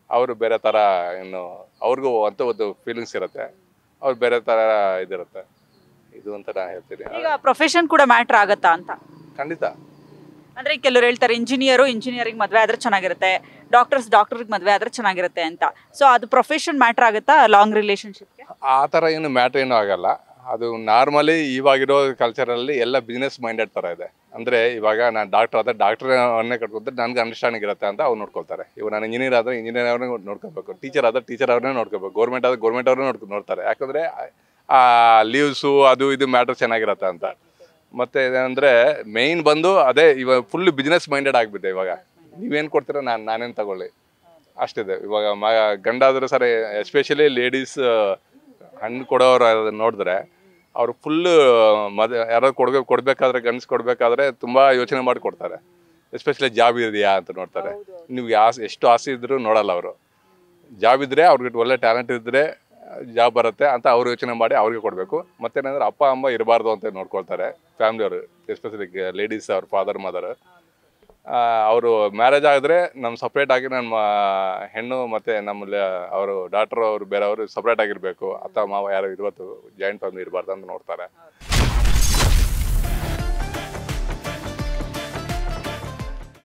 Speaker 11: ಅವರು ಬೇರೆ ಥರ ಇನ್ನು ಅವ್ರಿಗೂ ಅಂತ ಒಂದು ಫೀಲಿಂಗ್ಸ್ ಇರುತ್ತೆ ಅವ್ರು ಬೇರೆ ಥರ ಇದಿರುತ್ತೆ ಇದು ಅಂತ ನಾನು ಹೇಳ್ತೀನಿ
Speaker 1: ಈಗ ಪ್ರೊಫೆಷನ್ ಕೂಡ ಮ್ಯಾಟ್ರ್ ಆಗತ್ತಾ ಅಂತ
Speaker 11: ಖಂಡಿತ
Speaker 1: ಅಂದ್ರೆ ಕೆಲವರು ಹೇಳ್ತಾರೆ ಇಂಜಿನಿಯರು ಇಂಜಿನಿಯರಿಂಗ್ ಮದುವೆ ಆದ್ರೆ ಚೆನ್ನಾಗಿರುತ್ತೆ ಡಾಕ್ಟರ್ಸ್ ಡಾಕ್ಟರ್ಗೆ ಮದುವೆ ಆದ್ರೆ ಚೆನ್ನಾಗಿರುತ್ತೆ ಅಂತ ಸೊ ಅದು ಪ್ರೊಫೆಷನ್ ಮ್ಯಾಟ್ರ್ ಆಗುತ್ತಾ ಲಾಂಗ್ ರಿಲೇಶನ್ಶಿಪ್ಗೆ
Speaker 11: ಆ ಥರ ಏನು ಮ್ಯಾಟ್ರ್ ಏನೂ ಆಗಲ್ಲ ಅದು ನಾರ್ಮಲಿ ಇವಾಗಿರೋ ಕಲ್ಚರಲ್ಲಿ ಎಲ್ಲ ಬಿಸ್ನೆಸ್ ಮೈಂಡೆಡ್ ಥರ ಇದೆ ಅಂದರೆ ಇವಾಗ ನಾನು ಡಾಕ್ಟರ್ ಆದರೆ ಡಾಕ್ಟರ್ ಅನ್ನೇ ಕಟ್ಕೊತಾರೆ ನನಗೆ ಅಂಡರ್ಸ್ಟ್ಯಾಂಡಿಂಗ್ ಇರುತ್ತೆ ಅಂತ ಅವ್ರು ನೋಡ್ಕೊಳ್ತಾರೆ ಇವಾಗ ನಾನು ಇಂಜಿನಿಯರ್ ಆದರೆ ಇಂಜಿನಿಯರ್ ಅವ್ರನ್ನೇ ನೋಡ್ಕೋಬೇಕು ಟೀಚರ್ ಆದರೆ ಟೀಚರ್ ಅವ್ರನ್ನೇ ನೋಡ್ಕೋಬೇಕು ಗೌರ್ಮೆಂಟ್ ಆದರೆ ಗೌರ್ಮೆಂಟ್ ಅವ್ರನ್ನೇ ನೋಡ್ಕೊ ನೋಡ್ತಾರೆ ಯಾಕಂದರೆ ಆ ಲೀವ್ಸು ಅದು ಇದು ಮ್ಯಾಟ್ರ್ ಚೆನ್ನಾಗಿರತ್ತೆ ಅಂತ ಮತ್ತೆ ಏನಂದರೆ ಮೇಯ್ನ್ ಬಂದು ಅದೇ ಇವಾಗ ಫುಲ್ ಬಿಸ್ನೆಸ್ ಮೈಂಡೆಡ್ ಆಗಿಬಿಟ್ಟೆ ಇವಾಗ ನೀವೇನು ಕೊಡ್ತೀರೋ ನಾನು ನಾನೇನು ತಗೊಳ್ಳಿ ಅಷ್ಟಿದೆ ಇವಾಗ ಮ ಗಂಡಾದರೂ ಸರಿ ಎಸ್ಪೆಷಲಿ ಲೇಡೀಸ್ ಹಣ್ಣು ಕೊಡೋರು ಅದನ್ನ ನೋಡಿದ್ರೆ ಅವರು ಫುಲ್ಲು ಮದ್ ಯಾರೋ ಕೊಡ್ಬೇಕು ಕೊಡಬೇಕಾದ್ರೆ ಗಂಡ್ಸ್ ಕೊಡಬೇಕಾದ್ರೆ ತುಂಬ ಯೋಚನೆ ಮಾಡಿ ಕೊಡ್ತಾರೆ ಎಸ್ಪೆಷಲಿ ಜಾಬ್ ಇದೆಯಾ ಅಂತ ನೋಡ್ತಾರೆ ನೀವು ಆಸೆ ಎಷ್ಟು ಆಸೆ ಇದ್ದರೂ ನೋಡಲ್ಲ ಅವರು ಜಾಬ್ ಇದ್ದರೆ ಅವ್ರಿಗೆ ಒಳ್ಳೆ ಟ್ಯಾಲೆಂಟ್ ಇದ್ದರೆ ಜಾಬ್ ಬರುತ್ತೆ ಅಂತ ಅವ್ರು ಯೋಚನೆ ಮಾಡಿ ಅವ್ರಿಗೆ ಕೊಡಬೇಕು ಮತ್ತೇನಂದ್ರೆ ಅಪ್ಪ ಅಮ್ಮ ಇರಬಾರ್ದು ಅಂತ ನೋಡ್ಕೊಳ್ತಾರೆ ಫ್ಯಾಮಿಲಿಯವರು ಎಸ್ಪೆಷಲಿ ಲೇಡೀಸ್ ಅವ್ರ ಫಾದರ್ ಮದರ್ ಅವರು ಮ್ಯಾರೇಜ್ ಆಗಿದ್ರೆ ನಮ್ಮ ಸಪ್ರೇಟ್ ಆಗಿ ನಮ್ಮ ಹೆಣ್ಣು ಮತ್ತು ನಮ್ಮ ಅವರು ಡಾಕ್ಟ್ರು ಅವರು ಬೇರೆಯವರು ಸಪ್ರೇಟ್ ಆಗಿರಬೇಕು ಅತ್ತ ಮಾವ ಯಾರು ಇರುವತ್ತು ಜಾಯಿಂಟ್ ಫ್ಯಾಮಿಲಿ ಇರಬಾರ್ದು ಅಂತ ನೋಡ್ತಾರೆ